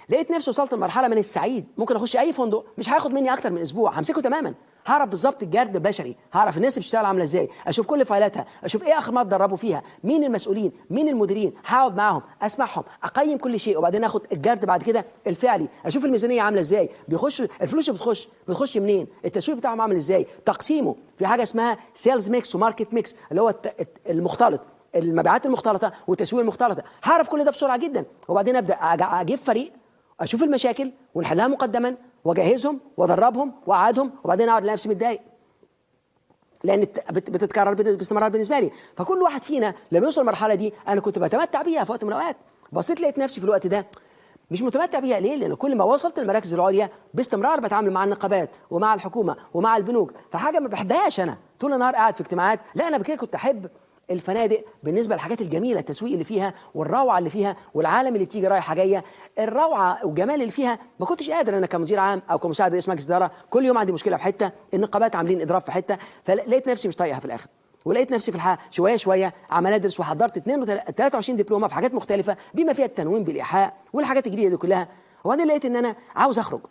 لقيت نفسي وصلت لمرحله من السعيد ممكن اخش اي فندق مش هياخد مني اكتر من اسبوع همسكه تماما هعرف بالظبط الجرد البشري هعرف الناس اللي بتشتغل عامله ازاي اشوف كل فايلاتها اشوف ايه اخر ما اتدربوا فيها مين المسؤولين مين المديرين هقعد معاهم اسمعهم اقيم كل شيء وبعدين اخد الجرد بعد كده الفعلي اشوف الميزانيه عامله ازاي بيخش الفلوس اللي بتخش بتخش منين التسويق بتاعهم عامل ازاي تقسيمه في حاجه اسمها سيلز ميكس وماركت ميكس اللي هو الت- المختلط المبيعات المختلطه والتسويق المختلطه هعرف كل ده بسرعه جدا وبعدين ابدا أج- اجيب فريق اشوف المشاكل ونحلها مقدما واجهزهم وادربهم واقعدهم وبعدين اقعد نفسي متضايق لان الت- بت- بتتكرر بالنسبة- باستمرار بالنسبه لي فكل واحد فينا لما يوصل المرحله دي انا كنت بتمتع بيها في وقت من الاوقات بصيت لقيت نفسي في الوقت ده مش متمتع بيها ليه؟ لان كل ما وصلت المراكز العليا باستمرار بتعامل مع النقابات ومع الحكومه ومع البنوك فحاجه ما بحبهاش انا طول النهار قاعد في اجتماعات لا انا بكده كنت احب الفنادق بالنسبه للحاجات الجميله التسويق اللي فيها والروعه اللي فيها والعالم اللي بتيجي رايحه جايه الروعه والجمال اللي فيها ما كنتش قادر انا كمدير عام او كمساعد رئيس مجلس اداره كل يوم عندي مشكله في حته النقابات عاملين اضراب في حته فلقيت نفسي مش طايقها في الاخر ولقيت نفسي في الحياه شويه شويه عمال ادرس وحضرت 23 دبلومه في حاجات مختلفه بما فيها التنويم بالايحاء والحاجات الجديده دي كلها وبعدين لقيت ان انا عاوز اخرج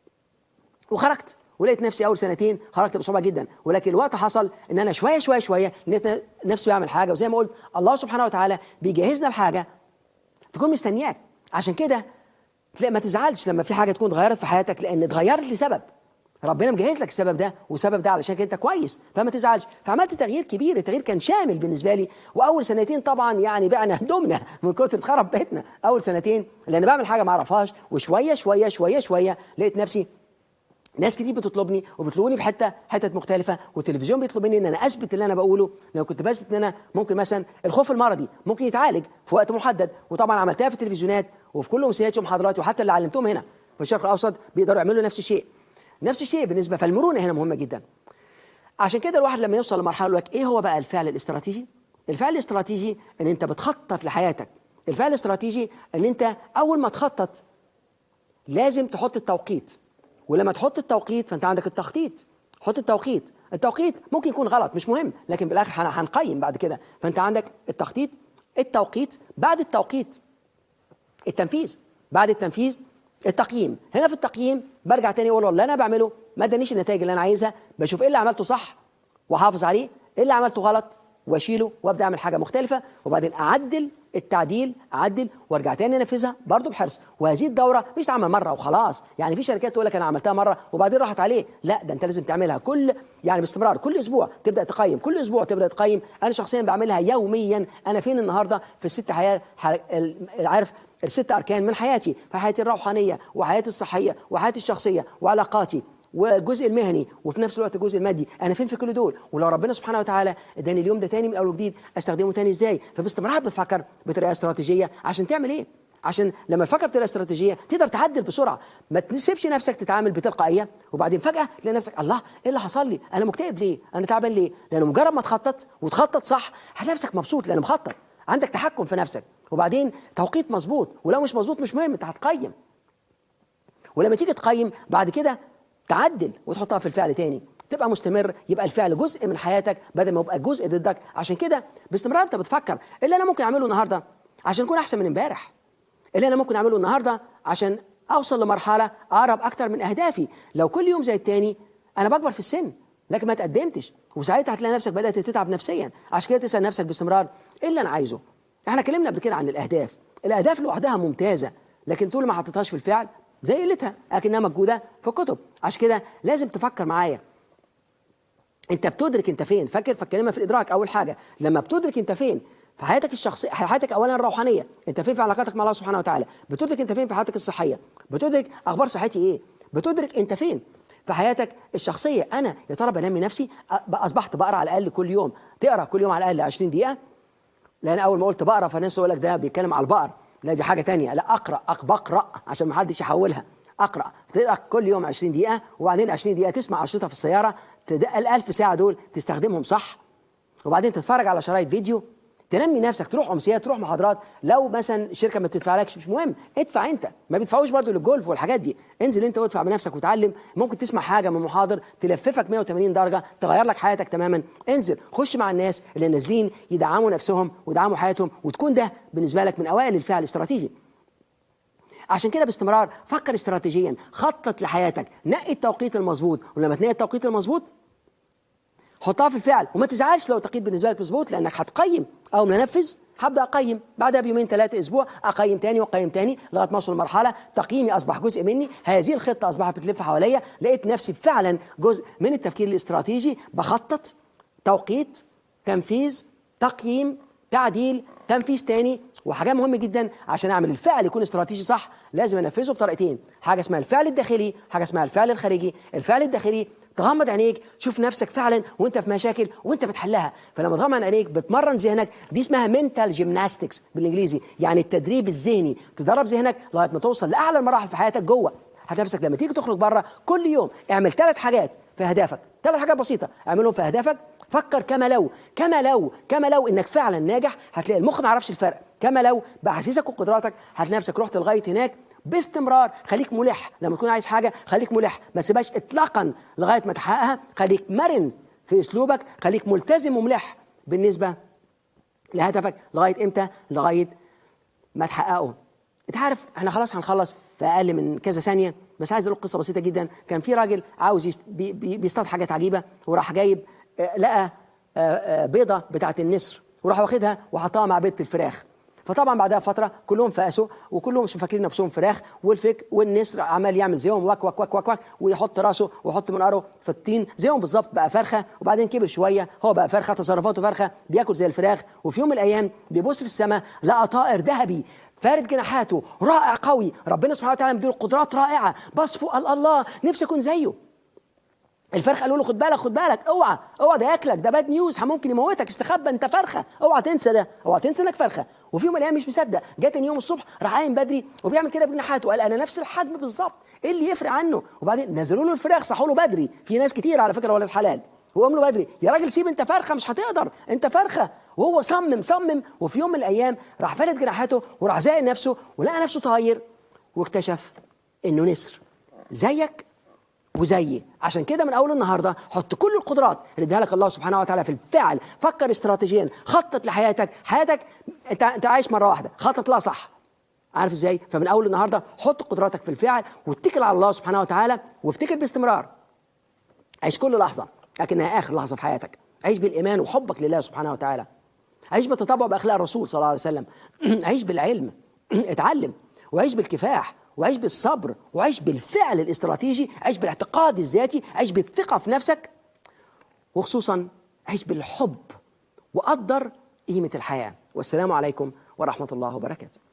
وخرجت ولقيت نفسي اول سنتين خرجت بصعوبه جدا ولكن الوقت حصل ان انا شويه شويه شويه لقيت نفسي بعمل حاجه وزي ما قلت الله سبحانه وتعالى بيجهزنا الحاجه تكون مستنياك عشان كده تلاقي ما تزعلش لما في حاجه تكون اتغيرت في حياتك لان اتغيرت لسبب ربنا مجهز لك السبب ده والسبب ده علشان انت كويس فما تزعلش فعملت تغيير كبير التغيير كان شامل بالنسبه لي واول سنتين طبعا يعني بعنا هدومنا من كتر اتخرب بيتنا اول سنتين لان بعمل حاجه ما اعرفهاش وشويه شويه شويه شويه لقيت نفسي ناس كتير بتطلبني وبيطلبوني في حته حتت مختلفه والتلفزيون بيطلب مني ان انا اثبت اللي انا بقوله لو كنت بثبت ان انا ممكن مثلا الخوف المرضي ممكن يتعالج في وقت محدد وطبعا عملتها في التلفزيونات وفي كل امسيات ومحاضرات وحتى اللي علمتهم هنا في الشرق الاوسط بيقدروا يعملوا نفس الشيء نفس الشيء بالنسبه فالمرونه هنا مهمه جدا عشان كده الواحد لما يوصل لمرحله يقول لك ايه هو بقى الفعل الاستراتيجي الفعل الاستراتيجي ان انت بتخطط لحياتك الفعل الاستراتيجي ان انت اول ما تخطط لازم تحط التوقيت ولما تحط التوقيت فانت عندك التخطيط حط التوقيت التوقيت ممكن يكون غلط مش مهم لكن بالاخر هن- هنقيم بعد كده فانت عندك التخطيط التوقيت بعد التوقيت التنفيذ بعد التنفيذ التقييم هنا في التقييم برجع تاني اقول والله انا بعمله ما ادانيش النتائج اللي انا عايزها بشوف ايه اللي عملته صح واحافظ عليه ايه اللي عملته غلط واشيله وابدا اعمل حاجه مختلفه وبعدين اعدل التعديل اعدل وارجع تاني انفذها برضه بحرص وهذه الدوره مش تعمل مره وخلاص يعني في شركات تقول لك انا عملتها مره وبعدين راحت عليه لا ده انت لازم تعملها كل يعني باستمرار كل اسبوع تبدا تقيم كل اسبوع تبدا تقيم انا شخصيا بعملها يوميا انا فين النهارده في الست حياه ح- ال- عارف الست اركان من حياتي في حياتي الروحانيه وحياتي الصحيه وحياتي الشخصيه وعلاقاتي والجزء المهني وفي نفس الوقت الجزء المادي انا فين في كل دول ولو ربنا سبحانه وتعالى اداني اليوم ده تاني من اول وجديد استخدمه تاني ازاي فباستمرار بتفكر بطريقه استراتيجيه عشان تعمل ايه عشان لما تفكر بطريقه استراتيجيه تقدر تعدل بسرعه ما تسيبش نفسك تتعامل بتلقائيه وبعدين فجاه تلاقي نفسك الله ايه اللي حصل لي انا مكتئب ليه انا تعبان ليه لان مجرد ما تخطط وتخطط صح هتلاقي نفسك مبسوط لان مخطط عندك تحكم في نفسك وبعدين توقيت مظبوط ولو مش مظبوط مش مهم انت هتقيم ولما تيجي تقيم بعد كده تعدل وتحطها في الفعل تاني تبقى مستمر يبقى الفعل جزء من حياتك بدل ما يبقى جزء ضدك عشان كده باستمرار انت بتفكر ايه اللي انا ممكن اعمله النهارده عشان اكون احسن من امبارح ايه اللي انا ممكن اعمله النهارده عشان اوصل لمرحله اقرب اكتر من اهدافي لو كل يوم زي التاني انا بكبر في السن لكن ما تقدمتش وساعتها هتلاقي نفسك بدات تتعب نفسيا عشان كده تسال نفسك باستمرار ايه اللي انا عايزه احنا اتكلمنا قبل كده عن الاهداف الاهداف لوحدها ممتازه لكن طول ما حطيتهاش في الفعل زي قلتها لكنها موجوده في الكتب عشان كده لازم تفكر معايا انت بتدرك انت فين فاكر فالكلمه في الادراك اول حاجه لما بتدرك انت فين في حياتك الشخصيه حياتك اولا الروحانيه انت فين في علاقاتك مع الله سبحانه وتعالى بتدرك انت فين في حياتك الصحيه بتدرك اخبار صحتي ايه بتدرك انت فين في حياتك الشخصيه انا يا ترى بنمي نفسي أ- اصبحت بقرا على الاقل كل يوم تقرا كل يوم على الاقل 20 دقيقه لان اول ما قلت بقرا فالناس يقول لك ده بيتكلم على البقر لا دي حاجه تانية لا اقرا أق بقرا عشان ما حدش يحولها اقرا تقرا كل يوم 20 دقيقه وبعدين 20 دقيقه تسمع انشطه في السياره تدق ال 1000 ساعه دول تستخدمهم صح وبعدين تتفرج على شرايط فيديو تنمي نفسك تروح امسيات تروح محاضرات لو مثلا شركه ما بتدفعلكش مش مهم ادفع انت ما بيدفعوش برضو للجولف والحاجات دي انزل انت وادفع بنفسك وتعلم ممكن تسمع حاجه من محاضر تلففك 180 درجه تغير لك حياتك تماما انزل خش مع الناس اللي نازلين يدعموا نفسهم ويدعموا حياتهم وتكون ده بالنسبه لك من اوائل الفعل الاستراتيجي عشان كده باستمرار فكر استراتيجيا خطط لحياتك نقي التوقيت المظبوط ولما تنقي التوقيت المظبوط حطها في الفعل وما تزعلش لو التوقيت بالنسبه لك مظبوط لانك هتقيم اول ما انفذ هبدا اقيم بعدها بيومين ثلاثه اسبوع اقيم تاني واقيم تاني لغايه ما اوصل لمرحله تقييمي اصبح جزء مني هذه الخطه اصبحت بتلف حواليا لقيت نفسي فعلا جزء من التفكير الاستراتيجي بخطط توقيت تنفيذ تقييم تعديل تنفيذ تاني وحاجه مهمه جدا عشان اعمل الفعل يكون استراتيجي صح لازم انفذه بطريقتين حاجه اسمها الفعل الداخلي حاجه اسمها الفعل الخارجي الفعل الداخلي تغمض عينيك شوف نفسك فعلا وانت في مشاكل وانت بتحلها فلما تغمض عينيك بتمرن ذهنك دي اسمها منتال جيمناستكس بالانجليزي يعني التدريب الذهني تدرب ذهنك لغايه ما توصل لاعلى المراحل في حياتك جوه هتنفسك لما تيجي تخرج بره كل يوم اعمل ثلاث حاجات في اهدافك ثلاث حاجات بسيطه اعملهم في اهدافك فكر كما لو كما لو كما لو انك فعلا ناجح هتلاقي المخ ما يعرفش الفرق كما لو باحاسيسك وقدراتك هتلاقي نفسك رحت لغايه هناك باستمرار خليك ملح لما تكون عايز حاجه خليك ملح ما تسيبهاش اطلاقا لغايه ما تحققها خليك مرن في اسلوبك خليك ملتزم وملح بالنسبه لهدفك لغايه امتى لغايه ما تحققه انت عارف احنا خلاص هنخلص في اقل من كذا ثانيه بس عايز اقول قصه بسيطه جدا كان في راجل عاوز يشت... بي... بي... بيصطاد حاجات عجيبه وراح جايب آه، لقى آه، آه، بيضه بتاعه النسر وراح واخدها وحطها مع بيضه الفراخ فطبعا بعدها فتره كلهم فاسوا وكلهم مش فاكرين نفسهم فراخ والفك والنسر عمال يعمل زيهم وك وك وك وك, وك ويحط راسه ويحط منقاره في الطين زيهم بالظبط بقى فرخه وبعدين كبر شويه هو بقى فرخه تصرفاته فرخه بياكل زي الفراخ وفي يوم من الايام بيبص في السماء لقى طائر ذهبي فارد جناحاته رائع قوي ربنا سبحانه وتعالى مديله قدرات رائعه بصفه قال الله نفسي اكون زيه الفرخ قالوا له خد بالك خد بالك اوعى اوعى ده ياكلك ده باد نيوز ممكن يموتك استخبى انت فرخه اوعى تنسى ده اوعى تنسى انك فرخه وفي يوم من الايام مش مصدق جه تاني يوم الصبح راح قايم بدري وبيعمل كده بجناحاته وقال انا نفس الحجم بالظبط ايه اللي يفرق عنه وبعدين نزلوا له الفراخ صحوا له بدري في ناس كتير على فكره ولاد حلال هو قام له بدري يا راجل سيب انت فرخه مش هتقدر انت فرخه وهو صمم صمم وفي يوم من الايام راح فلت جناحاته وراح زائق نفسه ولقى نفسه طاير واكتشف انه نسر زيك وزيي عشان كده من اول النهارده حط كل القدرات اللي اديها لك الله سبحانه وتعالى في الفعل فكر استراتيجيا خطط لحياتك حياتك انت انت عايش مره واحده خطط لها صح عارف ازاي فمن اول النهارده حط قدراتك في الفعل واتكل على الله سبحانه وتعالى وافتكر باستمرار عيش كل لحظه لكنها اخر لحظه في حياتك عيش بالايمان وحبك لله سبحانه وتعالى عيش بالتطبع باخلاق الرسول صلى الله عليه وسلم عيش بالعلم اتعلم وعيش بالكفاح وعيش بالصبر وعيش بالفعل الاستراتيجي عيش بالاعتقاد الذاتي عيش بالثقة في نفسك وخصوصا عيش بالحب وقدر قيمة الحياة والسلام عليكم ورحمة الله وبركاته